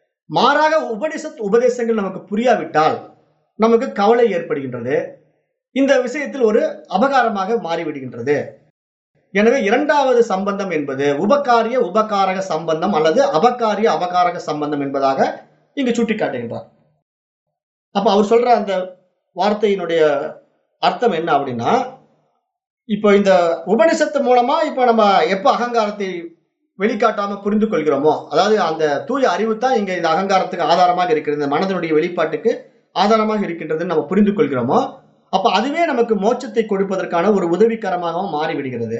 மாறாக உபனிஷத் உபதேசங்கள் நமக்கு புரியாவிட்டால் நமக்கு கவலை ஏற்படுகின்றது இந்த விஷயத்தில் ஒரு அபகாரமாக மாறிவிடுகின்றது எனவே இரண்டாவது சம்பந்தம் என்பது உபகாரிய உபகாரக சம்பந்தம் அல்லது அபகாரிய அபகாரக சம்பந்தம் என்பதாக இங்கு சுட்டிக்காட்டுகின்றார் அப்ப அவர் சொல்ற அந்த வார்த்தையினுடைய அர்த்தம் என்ன அப்படின்னா இப்போ இந்த உபனிஷத்து மூலமா இப்போ நம்ம எப்ப அகங்காரத்தை வெளிக்காட்டாம புரிந்து கொள்கிறோமோ அதாவது அந்த தூய அறிவு தான் இங்க இந்த அகங்காரத்துக்கு ஆதாரமாக இருக்கிறது இந்த மனதனுடைய வெளிப்பாட்டுக்கு ஆதாரமாக இருக்கின்றதுன்னு நம்ம புரிந்து கொள்கிறோமோ அப்ப அதுவே நமக்கு மோட்சத்தை கொடுப்பதற்கான ஒரு உதவிகரமாகவும் மாறிவிடுகிறது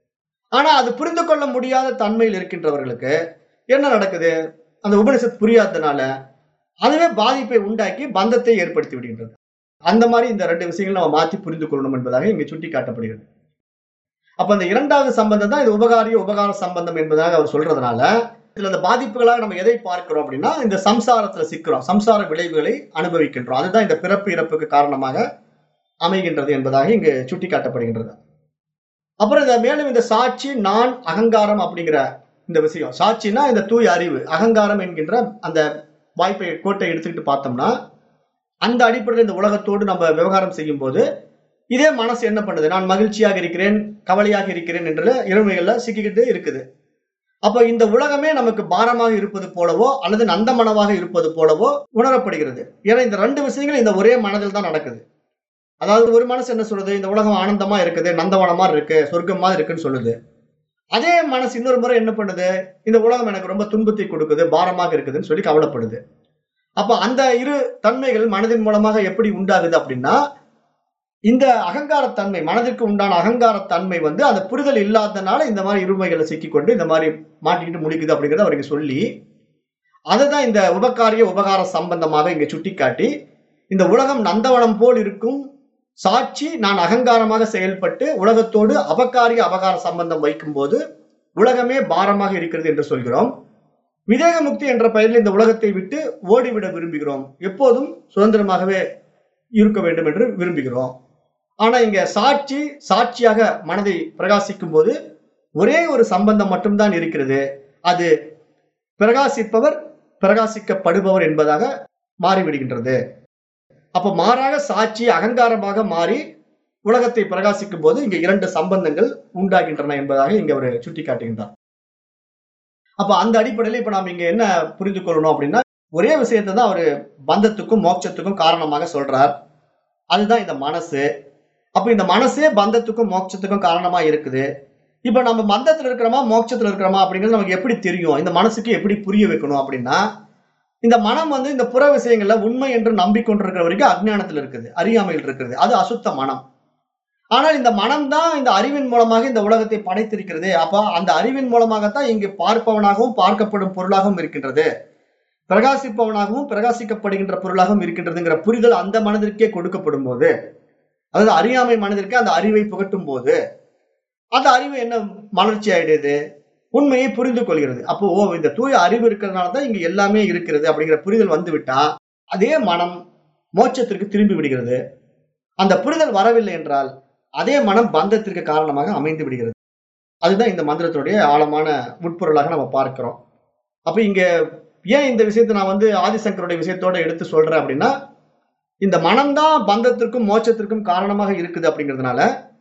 ஆனா அது புரிந்து கொள்ள முடியாத தன்மையில் இருக்கின்றவர்களுக்கு என்ன நடக்குது அந்த உபனிஷத் புரியாததுனால அதுவே பாதிப்பை உண்டாக்கி பந்தத்தை ஏற்படுத்தி விடுகின்றது அந்த மாதிரி இந்த ரெண்டு விஷயங்கள் நம்ம மாத்தி புரிந்து கொள்ளணும் என்பதாக இங்கு சுட்டி காட்டப்படுகிறது அப்ப அந்த இரண்டாவது சம்பந்தம் தான் இது உபகாரிய உபகார சம்பந்தம் என்பதாக அவர் சொல்றதுனால இதுல அந்த பாதிப்புகளாக நம்ம எதை பார்க்கிறோம் அப்படின்னா இந்த சம்சாரத்துல சிக்கிறோம் சம்சார விளைவுகளை அனுபவிக்கின்றோம் அதுதான் இந்த பிறப்பு இறப்புக்கு காரணமாக அமைகின்றது என்பதாக இங்கு சுட்டி காட்டப்படுகின்றது அப்புறம் இந்த மேலும் இந்த சாட்சி நான் அகங்காரம் அப்படிங்கிற இந்த விஷயம் சாட்சினா இந்த தூய அறிவு அகங்காரம் என்கின்ற அந்த வாய்ப்பை கோட்டை எடுத்துக்கிட்டு பார்த்தோம்னா அந்த அடிப்படையில் இந்த உலகத்தோடு நம்ம விவகாரம் செய்யும் போது இதே மனசு என்ன பண்ணுது நான் மகிழ்ச்சியாக இருக்கிறேன் கவலையாக இருக்கிறேன் என்ற இருமைகள்ல சிக்கிக்கிட்டு இருக்குது அப்ப இந்த உலகமே நமக்கு பாரமாக இருப்பது போலவோ அல்லது நந்தமனமாக இருப்பது போலவோ உணரப்படுகிறது ஏன்னா இந்த ரெண்டு விஷயங்கள் இந்த ஒரே மனதில் தான் நடக்குது அதாவது ஒரு மனசு என்ன சொல்லுது இந்த உலகம் ஆனந்தமா இருக்குது நந்தவனமா இருக்கு சொர்க்கம் மாதிரி இருக்குன்னு சொல்லுது அதே மனசு இன்னொரு முறை என்ன பண்ணுது இந்த உலகம் எனக்கு ரொம்ப துன்பத்தை கொடுக்குது பாரமாக இருக்குதுன்னு சொல்லி கவலைப்படுது அப்ப அந்த இரு தன்மைகள் மனதின் மூலமாக எப்படி உண்டாகுது அப்படின்னா இந்த அகங்காரத்தன்மை மனதிற்கு உண்டான அகங்காரத்தன்மை வந்து அந்த புரிதல் இல்லாதனால இந்த மாதிரி இருமைகளை சிக்கிக்கொண்டு இந்த மாதிரி மாட்டிக்கிட்டு முடிக்குது அப்படிங்கறத அவருக்கு சொல்லி அதுதான் இந்த உபகாரிய உபகார சம்பந்தமாக இங்க சுட்டிக்காட்டி இந்த உலகம் நந்தவனம் போல் இருக்கும் சாட்சி நான் அகங்காரமாக செயல்பட்டு உலகத்தோடு அபகாரிய அபகார சம்பந்தம் வைக்கும்போது உலகமே பாரமாக இருக்கிறது என்று சொல்கிறோம் விதேக முக்தி என்ற பெயரில் இந்த உலகத்தை விட்டு ஓடிவிட விரும்புகிறோம் எப்போதும் சுதந்திரமாகவே இருக்க வேண்டும் என்று விரும்புகிறோம் ஆனா இங்க சாட்சி சாட்சியாக மனதை பிரகாசிக்கும் போது ஒரே ஒரு சம்பந்தம் மட்டும்தான் இருக்கிறது அது பிரகாசிப்பவர் பிரகாசிக்கப்படுபவர் என்பதாக மாறிவிடுகின்றது அப்ப மாறாக சாட்சி அகங்காரமாக மாறி உலகத்தை பிரகாசிக்கும் போது இங்க இரண்டு சம்பந்தங்கள் உண்டாகின்றன என்பதாக இங்க அவர் சுட்டி காட்டுகின்றார் அப்ப அந்த அடிப்படையில் இப்ப நாம் இங்க என்ன புரிந்து கொள்ளணும் அப்படின்னா ஒரே விஷயத்தை தான் அவரு பந்தத்துக்கும் மோட்சத்துக்கும் காரணமாக சொல்றார் அதுதான் இந்த மனசு அப்ப இந்த மனசே பந்தத்துக்கும் மோட்சத்துக்கும் காரணமா இருக்குது இப்ப நம்ம பந்தத்துல இருக்கிறோமா மோட்சத்துல இருக்கிறோமா அப்படிங்கிறது நமக்கு எப்படி தெரியும் இந்த மனசுக்கு எப்படி புரிய வைக்கணும் அப்படின்னா இந்த மனம் வந்து இந்த புற விஷயங்கள்ல உண்மை என்று நம்பிக்கொண்டிருக்கிற வரைக்கும் அஜ்ஞானத்தில் இருக்குது அறியாமையில் இருக்கிறது அது அசுத்த மனம் ஆனால் இந்த மனம் தான் இந்த அறிவின் மூலமாக இந்த உலகத்தை படைத்திருக்கிறது அப்ப அந்த அறிவின் மூலமாகத்தான் இங்கு பார்ப்பவனாகவும் பார்க்கப்படும் பொருளாகவும் இருக்கின்றது பிரகாசிப்பவனாகவும் பிரகாசிக்கப்படுகின்ற பொருளாகவும் இருக்கின்றதுங்கிற புரிதல் அந்த மனதிற்கே கொடுக்கப்படும் போது அதாவது அறியாமை மனதிற்கு அந்த அறிவை புகட்டும் போது அந்த அறிவு என்ன மலர்ச்சி ஆயிடுது உண்மையை புரிந்து கொள்கிறது அப்போ ஓ இந்த தூய அறிவு இருக்கிறதுனால தான் இங்க எல்லாமே இருக்கிறது அப்படிங்கிற புரிதல் வந்து விட்டா அதே மனம் மோட்சத்திற்கு திரும்பி விடுகிறது அந்த புரிதல் வரவில்லை என்றால் அதே மனம் பந்தத்திற்கு காரணமாக அமைந்து விடுகிறது அதுதான் இந்த மந்திரத்துடைய ஆழமான உட்பொருளாக நம்ம பார்க்கிறோம் அப்ப இங்க ஏன் இந்த விஷயத்தை நான் வந்து ஆதிசங்கருடைய விஷயத்தோட எடுத்து சொல்றேன் அப்படின்னா இந்த மனம்தான் பந்தத்திற்கும் மோட்சத்திற்கும் காரணமாக இருக்குது அப்படிங்கிறதுனால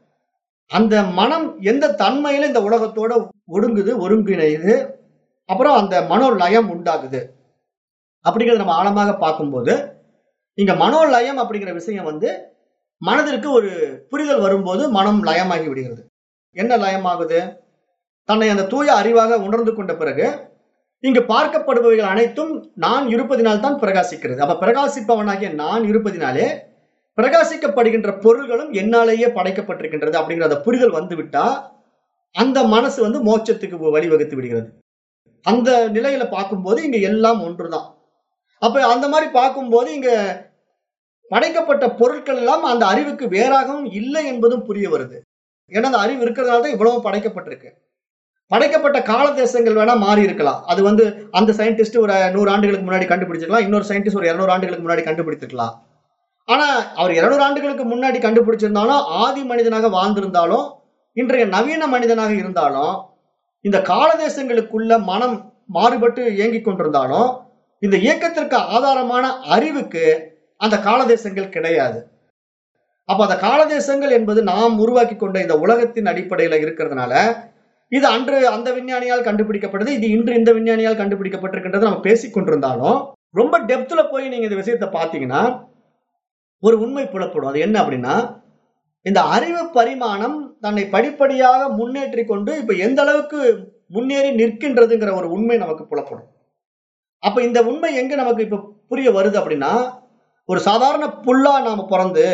அந்த மனம் எந்த தன்மையில இந்த உலகத்தோட ஒடுங்குது ஒருங்கிணையுது அப்புறம் அந்த மனோலயம் உண்டாகுது அப்படிங்கிறத நம்ம ஆழமாக பார்க்கும்போது இங்க மனோலயம் அப்படிங்கிற விஷயம் வந்து மனதிற்கு ஒரு புரிதல் வரும்போது மனம் லயமாகி விடுகிறது என்ன லயமாகுது தன்னை அந்த தூய அறிவாக உணர்ந்து கொண்ட பிறகு இங்கு பார்க்கப்படுபவைகள் அனைத்தும் நான் இருப்பதினால் தான் பிரகாசிக்கிறது அப்ப பிரகாசிப்பவனாகிய நான் இருப்பதினாலே பிரகாசிக்கப்படுகின்ற பொருள்களும் என்னாலேயே படைக்கப்பட்டிருக்கின்றது அப்படிங்கிற அந்த புரிதல் வந்து விட்டா அந்த மனசு வந்து மோட்சத்துக்கு வழிவகுத்து விடுகிறது அந்த நிலையில பார்க்கும்போது இங்க எல்லாம் ஒன்றுதான் அப்ப அந்த மாதிரி பார்க்கும்போது இங்க படைக்கப்பட்ட பொருட்கள் எல்லாம் அந்த அறிவுக்கு வேறாகவும் இல்லை என்பதும் புரிய வருது ஏன்னா அந்த அறிவு இருக்கிறதுனால தான் இவ்வளவு படைக்கப்பட்டிருக்கு படைக்கப்பட்ட கால தேசங்கள் வேணா மாறி இருக்கலாம் அது வந்து அந்த சயின்டிஸ்ட் ஒரு நூறு ஆண்டுகளுக்கு முன்னாடி கண்டுபிடிச்சிருக்கலாம் இன்னொரு சயின்டிஸ்ட் ஒரு இருநூறு ஆண்டுகளுக்கு முன்னாடி கண்டுபிடிச்சிருக்கலாம் ஆனா அவர் இருநூறு ஆண்டுகளுக்கு முன்னாடி கண்டுபிடிச்சிருந்தாலும் ஆதி மனிதனாக வாழ்ந்திருந்தாலும் இன்றைய நவீன மனிதனாக இருந்தாலும் இந்த காலதேசங்களுக்குள்ள மனம் மாறுபட்டு இயங்கிக் கொண்டிருந்தாலும் இந்த இயக்கத்திற்கு ஆதாரமான அறிவுக்கு அந்த காலதேசங்கள் கிடையாது அப்ப அந்த காலதேசங்கள் என்பது நாம் உருவாக்கி கொண்ட இந்த உலகத்தின் அடிப்படையில இருக்கிறதுனால இது அன்று அந்த விஞ்ஞானியால் கண்டுபிடிக்கப்பட்டது இது இன்று இந்த விஞ்ஞானியால் கண்டுபிடிக்கப்பட்டிருக்கின்றது நம்ம பேசிக் கொண்டிருந்தாலும் ரொம்ப டெப்த்ல போய் நீங்க இந்த விஷயத்தை பார்த்தீங்கன்னா ஒரு உண்மை புலப்படும் அது என்ன அப்படின்னா இந்த அறிவு பரிமாணம் தன்னை படிப்படியாக முன்னேற்றி கொண்டு இப்ப எந்த அளவுக்கு முன்னேறி நிற்கின்றதுங்கிற ஒரு உண்மை நமக்கு புலப்படும் அப்ப இந்த உண்மை எங்க நமக்கு இப்ப புரிய வருது அப்படின்னா ஒரு சாதாரண புல்லா நாம பிறந்து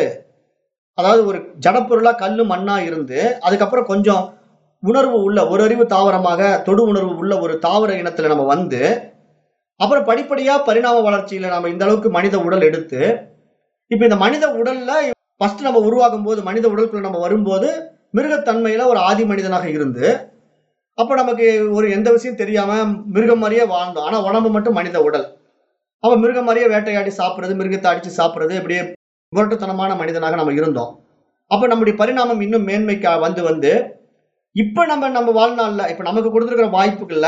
அதாவது ஒரு ஜடப்பொருளா கல்லு மண்ணா இருந்து அதுக்கப்புறம் கொஞ்சம் உணர்வு உள்ள ஒரு அறிவு தாவரமாக தொடு உணர்வு உள்ள ஒரு தாவர இனத்துல நம்ம வந்து அப்புறம் படிப்படியா பரிணாம வளர்ச்சியில நம்ம இந்த அளவுக்கு மனித உடல் எடுத்து இப்ப இந்த மனித உடல்ல ஃபர்ஸ்ட் நம்ம உருவாகும் போது மனித உடலுக்குள்ள நம்ம வரும்போது மிருகத்தன்மையில ஒரு ஆதி மனிதனாக இருந்து அப்ப நமக்கு ஒரு எந்த விஷயம் தெரியாம மிருகம் மாதிரியே வாழ்ந்தோம் ஆனா உடம்பு மட்டும் மனித உடல் அப்ப மிருகம் மாதிரியே வேட்டையாடி சாப்பிடுறது மிருகத்தை அடிச்சு சாப்பிடுறது இப்படியே முரட்டுத்தனமான மனிதனாக நம்ம இருந்தோம் அப்ப நம்முடைய பரிணாமம் இன்னும் மேன்மைக்கு வந்து வந்து இப்ப நம்ம நம்ம வாழ்நாள்ல இப்ப நமக்கு கொடுத்துருக்கிற வாய்ப்புகள்ல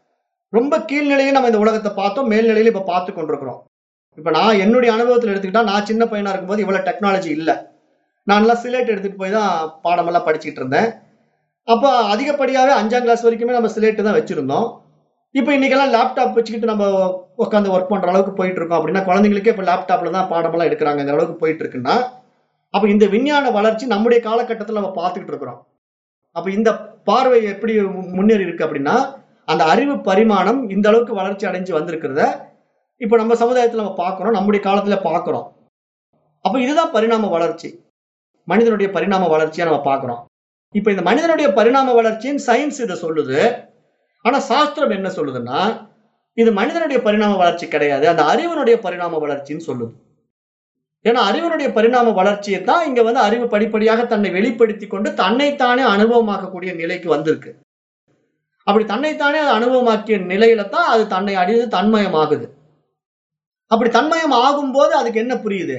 ரொம்ப கீழ்நிலையை நம்ம இந்த உலகத்தை பார்த்தோம் மேல்நிலையில இப்ப பார்த்து கொண்டிருக்கிறோம் இப்ப நான் என்னுடைய அனுபவத்துல எடுத்துக்கிட்டா நான் சின்ன பையனா இருக்கும்போது இவ்வளவு டெக்னாலஜி இல்ல நான் எல்லாம் சிலேட் எடுத்துட்டு போய் தான் பாடமெல்லாம் படிச்சுக்கிட்டு இருந்தேன் அப்போ அதிகப்படியாவே அஞ்சாம் கிளாஸ் வரைக்குமே நம்ம சிலேட்டு தான் வச்சிருந்தோம் இப்போ இன்னைக்கெல்லாம் லேப்டாப் வச்சுக்கிட்டு நம்ம உட்காந்து ஒர்க் பண்ற அளவுக்கு போயிட்டு இருக்கோம் அப்படின்னா குழந்தைங்களுக்கே இப்போ லேப்டாப்ல தான் பாடமெல்லாம் எடுக்கிறாங்கிற அளவுக்கு போயிட்டு இருக்குன்னா அப்ப இந்த விஞ்ஞான வளர்ச்சி நம்முடைய காலகட்டத்தில் நம்ம பார்த்துக்கிட்டு இருக்கிறோம் அப்ப இந்த பார்வை எப்படி முன்னேறி இருக்கு அப்படின்னா அந்த அறிவு பரிமாணம் இந்த அளவுக்கு வளர்ச்சி அடைஞ்சு வந்திருக்கிறத இப்ப நம்ம சமுதாயத்துல நம்ம பார்க்கிறோம் நம்முடைய காலத்துல பார்க்கிறோம் அப்ப இதுதான் பரிணாம வளர்ச்சி மனிதனுடைய பரிணாம வளர்ச்சியை நம்ம பார்க்கிறோம் இப்ப இந்த மனிதனுடைய பரிணாம வளர்ச்சியின் சயின்ஸ் இதை சொல்லுது ஆனா சாஸ்திரம் என்ன சொல்லுதுன்னா இது மனிதனுடைய பரிணாம வளர்ச்சி கிடையாது அந்த அறிவனுடைய பரிணாம வளர்ச்சின்னு சொல்லுது ஏன்னா அறிவனுடைய பரிணாம வளர்ச்சியை தான் இங்க வந்து அறிவு படிப்படியாக தன்னை வெளிப்படுத்தி கொண்டு தன்னைத்தானே அனுபவமாக்கக்கூடிய நிலைக்கு வந்திருக்கு அப்படி தன்னைத்தானே அது அனுபவமாக்கிய நிலையில தான் அது தன்னை அடிந்து தன்மயமாகுது அப்படி தன்மயம் ஆகும்போது அதுக்கு என்ன புரியுது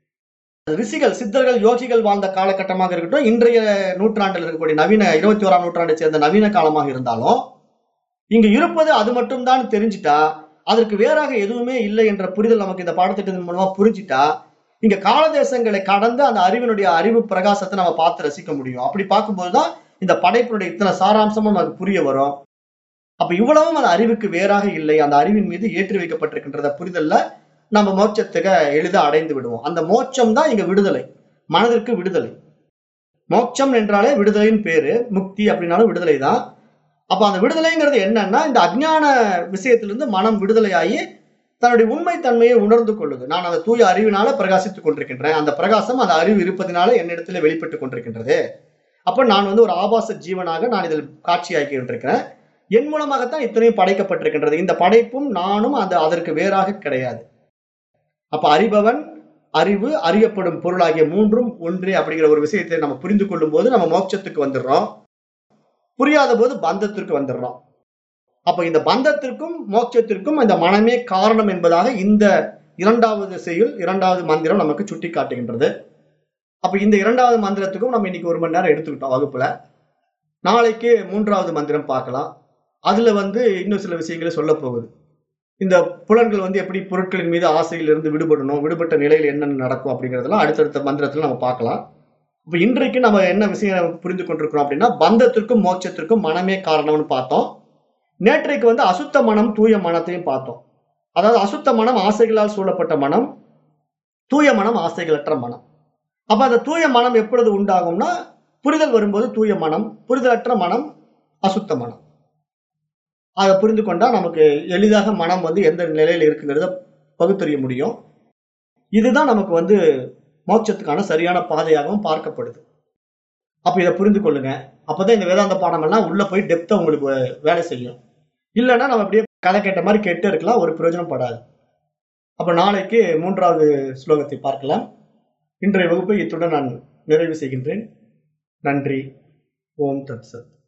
ரிஷிகள் சித்தர்கள் யோகிகள் வாழ்ந்த காலகட்டமாக இருக்கட்டும் இன்றைய நூற்றாண்டில் இருக்கக்கூடிய நவீன இருபத்தி ஓராம் நூற்றாண்டை சேர்ந்த நவீன காலமாக இருந்தாலும் இங்க இருப்பது அது மட்டும்தான் தெரிஞ்சிட்டா அதற்கு வேறாக எதுவுமே இல்லை என்ற புரிதல் நமக்கு இந்த பாடத்திட்டத்தின் மூலமா புரிஞ்சிட்டா இங்க காலதேசங்களை கடந்து அந்த அறிவினுடைய அறிவு பிரகாசத்தை நம்ம பார்த்து ரசிக்க முடியும் அப்படி பார்க்கும்போதுதான் இந்த படைப்பினுடைய இத்தனை சாராம்சமும் நமக்கு புரிய வரும் அப்ப இவ்வளவும் அந்த அறிவுக்கு வேறாக இல்லை அந்த அறிவின் மீது ஏற்றி வைக்கப்பட்டிருக்கின்றத புரிதல்ல நம்ம மோட்சத்துக்கு எளிதா அடைந்து விடுவோம் அந்த மோட்சம் தான் இங்க விடுதலை மனதிற்கு விடுதலை மோட்சம் என்றாலே விடுதலையின் பேரு முக்தி அப்படின்னாலும் விடுதலை தான் அப்ப அந்த விடுதலைங்கிறது என்னன்னா இந்த அஜ்ஞான விஷயத்திலிருந்து மனம் விடுதலையாகி தன்னுடைய உண்மை தன்மையை உணர்ந்து கொள்ளுது நான் அந்த தூய அறிவினால பிரகாசித்துக் கொண்டிருக்கின்றேன் அந்த பிரகாசம் அந்த அறிவு இருப்பதனால என்னிடத்துல வெளிப்பட்டு கொண்டிருக்கின்றது அப்ப நான் வந்து ஒரு ஆபாச ஜீவனாக நான் இதில் காட்சியாக்கி கொண்டிருக்கிறேன் என் மூலமாகத்தான் இத்தனையும் படைக்கப்பட்டிருக்கின்றது இந்த படைப்பும் நானும் அந்த அதற்கு வேறாக கிடையாது அப்ப அறிபவன் அறிவு அறியப்படும் பொருளாகிய மூன்றும் ஒன்றே அப்படிங்கிற ஒரு விஷயத்தை நம்ம புரிந்து கொள்ளும் போது நம்ம மோட்சத்துக்கு வந்துடுறோம் புரியாத போது பந்தத்திற்கு வந்துடுறோம் அப்ப இந்த பந்தத்திற்கும் மோட்சத்திற்கும் இந்த மனமே காரணம் என்பதாக இந்த இரண்டாவது செயல் இரண்டாவது மந்திரம் நமக்கு சுட்டி காட்டுகின்றது அப்ப இந்த இரண்டாவது மந்திரத்துக்கும் நம்ம இன்னைக்கு ஒரு மணி நேரம் எடுத்துக்கிட்டோம் வகுப்புல நாளைக்கு மூன்றாவது மந்திரம் பார்க்கலாம் அதுல வந்து இன்னும் சில விஷயங்களை சொல்ல போகுது இந்த புலன்கள் வந்து எப்படி பொருட்களின் மீது ஆசையில் இருந்து விடுபடணும் விடுபட்ட நிலையில் என்னென்ன நடக்கும் அப்படிங்கிறதெல்லாம் அடுத்தடுத்த மந்திரத்துல நம்ம பார்க்கலாம் இப்ப இன்றைக்கு நம்ம என்ன விஷயம் புரிந்து கொண்டிருக்கிறோம் அப்படின்னா பந்தத்திற்கும் மோட்சத்திற்கும் மனமே காரணம்னு பார்த்தோம் நேற்றைக்கு வந்து அசுத்த மனம் தூய மனத்தையும் பார்த்தோம் அதாவது அசுத்த மனம் ஆசைகளால் சூழப்பட்ட மனம் தூய மனம் ஆசைகளற்ற மனம் அப்ப அந்த தூய மனம் எப்பொழுது உண்டாகும்னா புரிதல் வரும்போது தூய மனம் புரிதலற்ற மனம் அசுத்த மனம் அதை புரிந்து கொண்டா நமக்கு எளிதாக மனம் வந்து எந்த நிலையில இருக்குங்கிறத பகுத்தறிய முடியும் இதுதான் நமக்கு வந்து மோட்சத்துக்கான சரியான பாதையாகவும் பார்க்கப்படுது அப்ப இதை புரிந்து கொள்ளுங்க அப்பதான் இந்த வேதாந்த பாடம் எல்லாம் உள்ள போய் டெப்தா உங்களுக்கு வேலை செய்யும் இல்லைன்னா நம்ம அப்படியே கதை கேட்ட மாதிரி கேட்டே இருக்கலாம் ஒரு பிரயோஜனம் படாது அப்ப நாளைக்கு மூன்றாவது ஸ்லோகத்தை பார்க்கலாம் இன்றைய வகுப்பை இத்துடன் நான் நிறைவு செய்கின்றேன் நன்றி ஓம் தத் சத்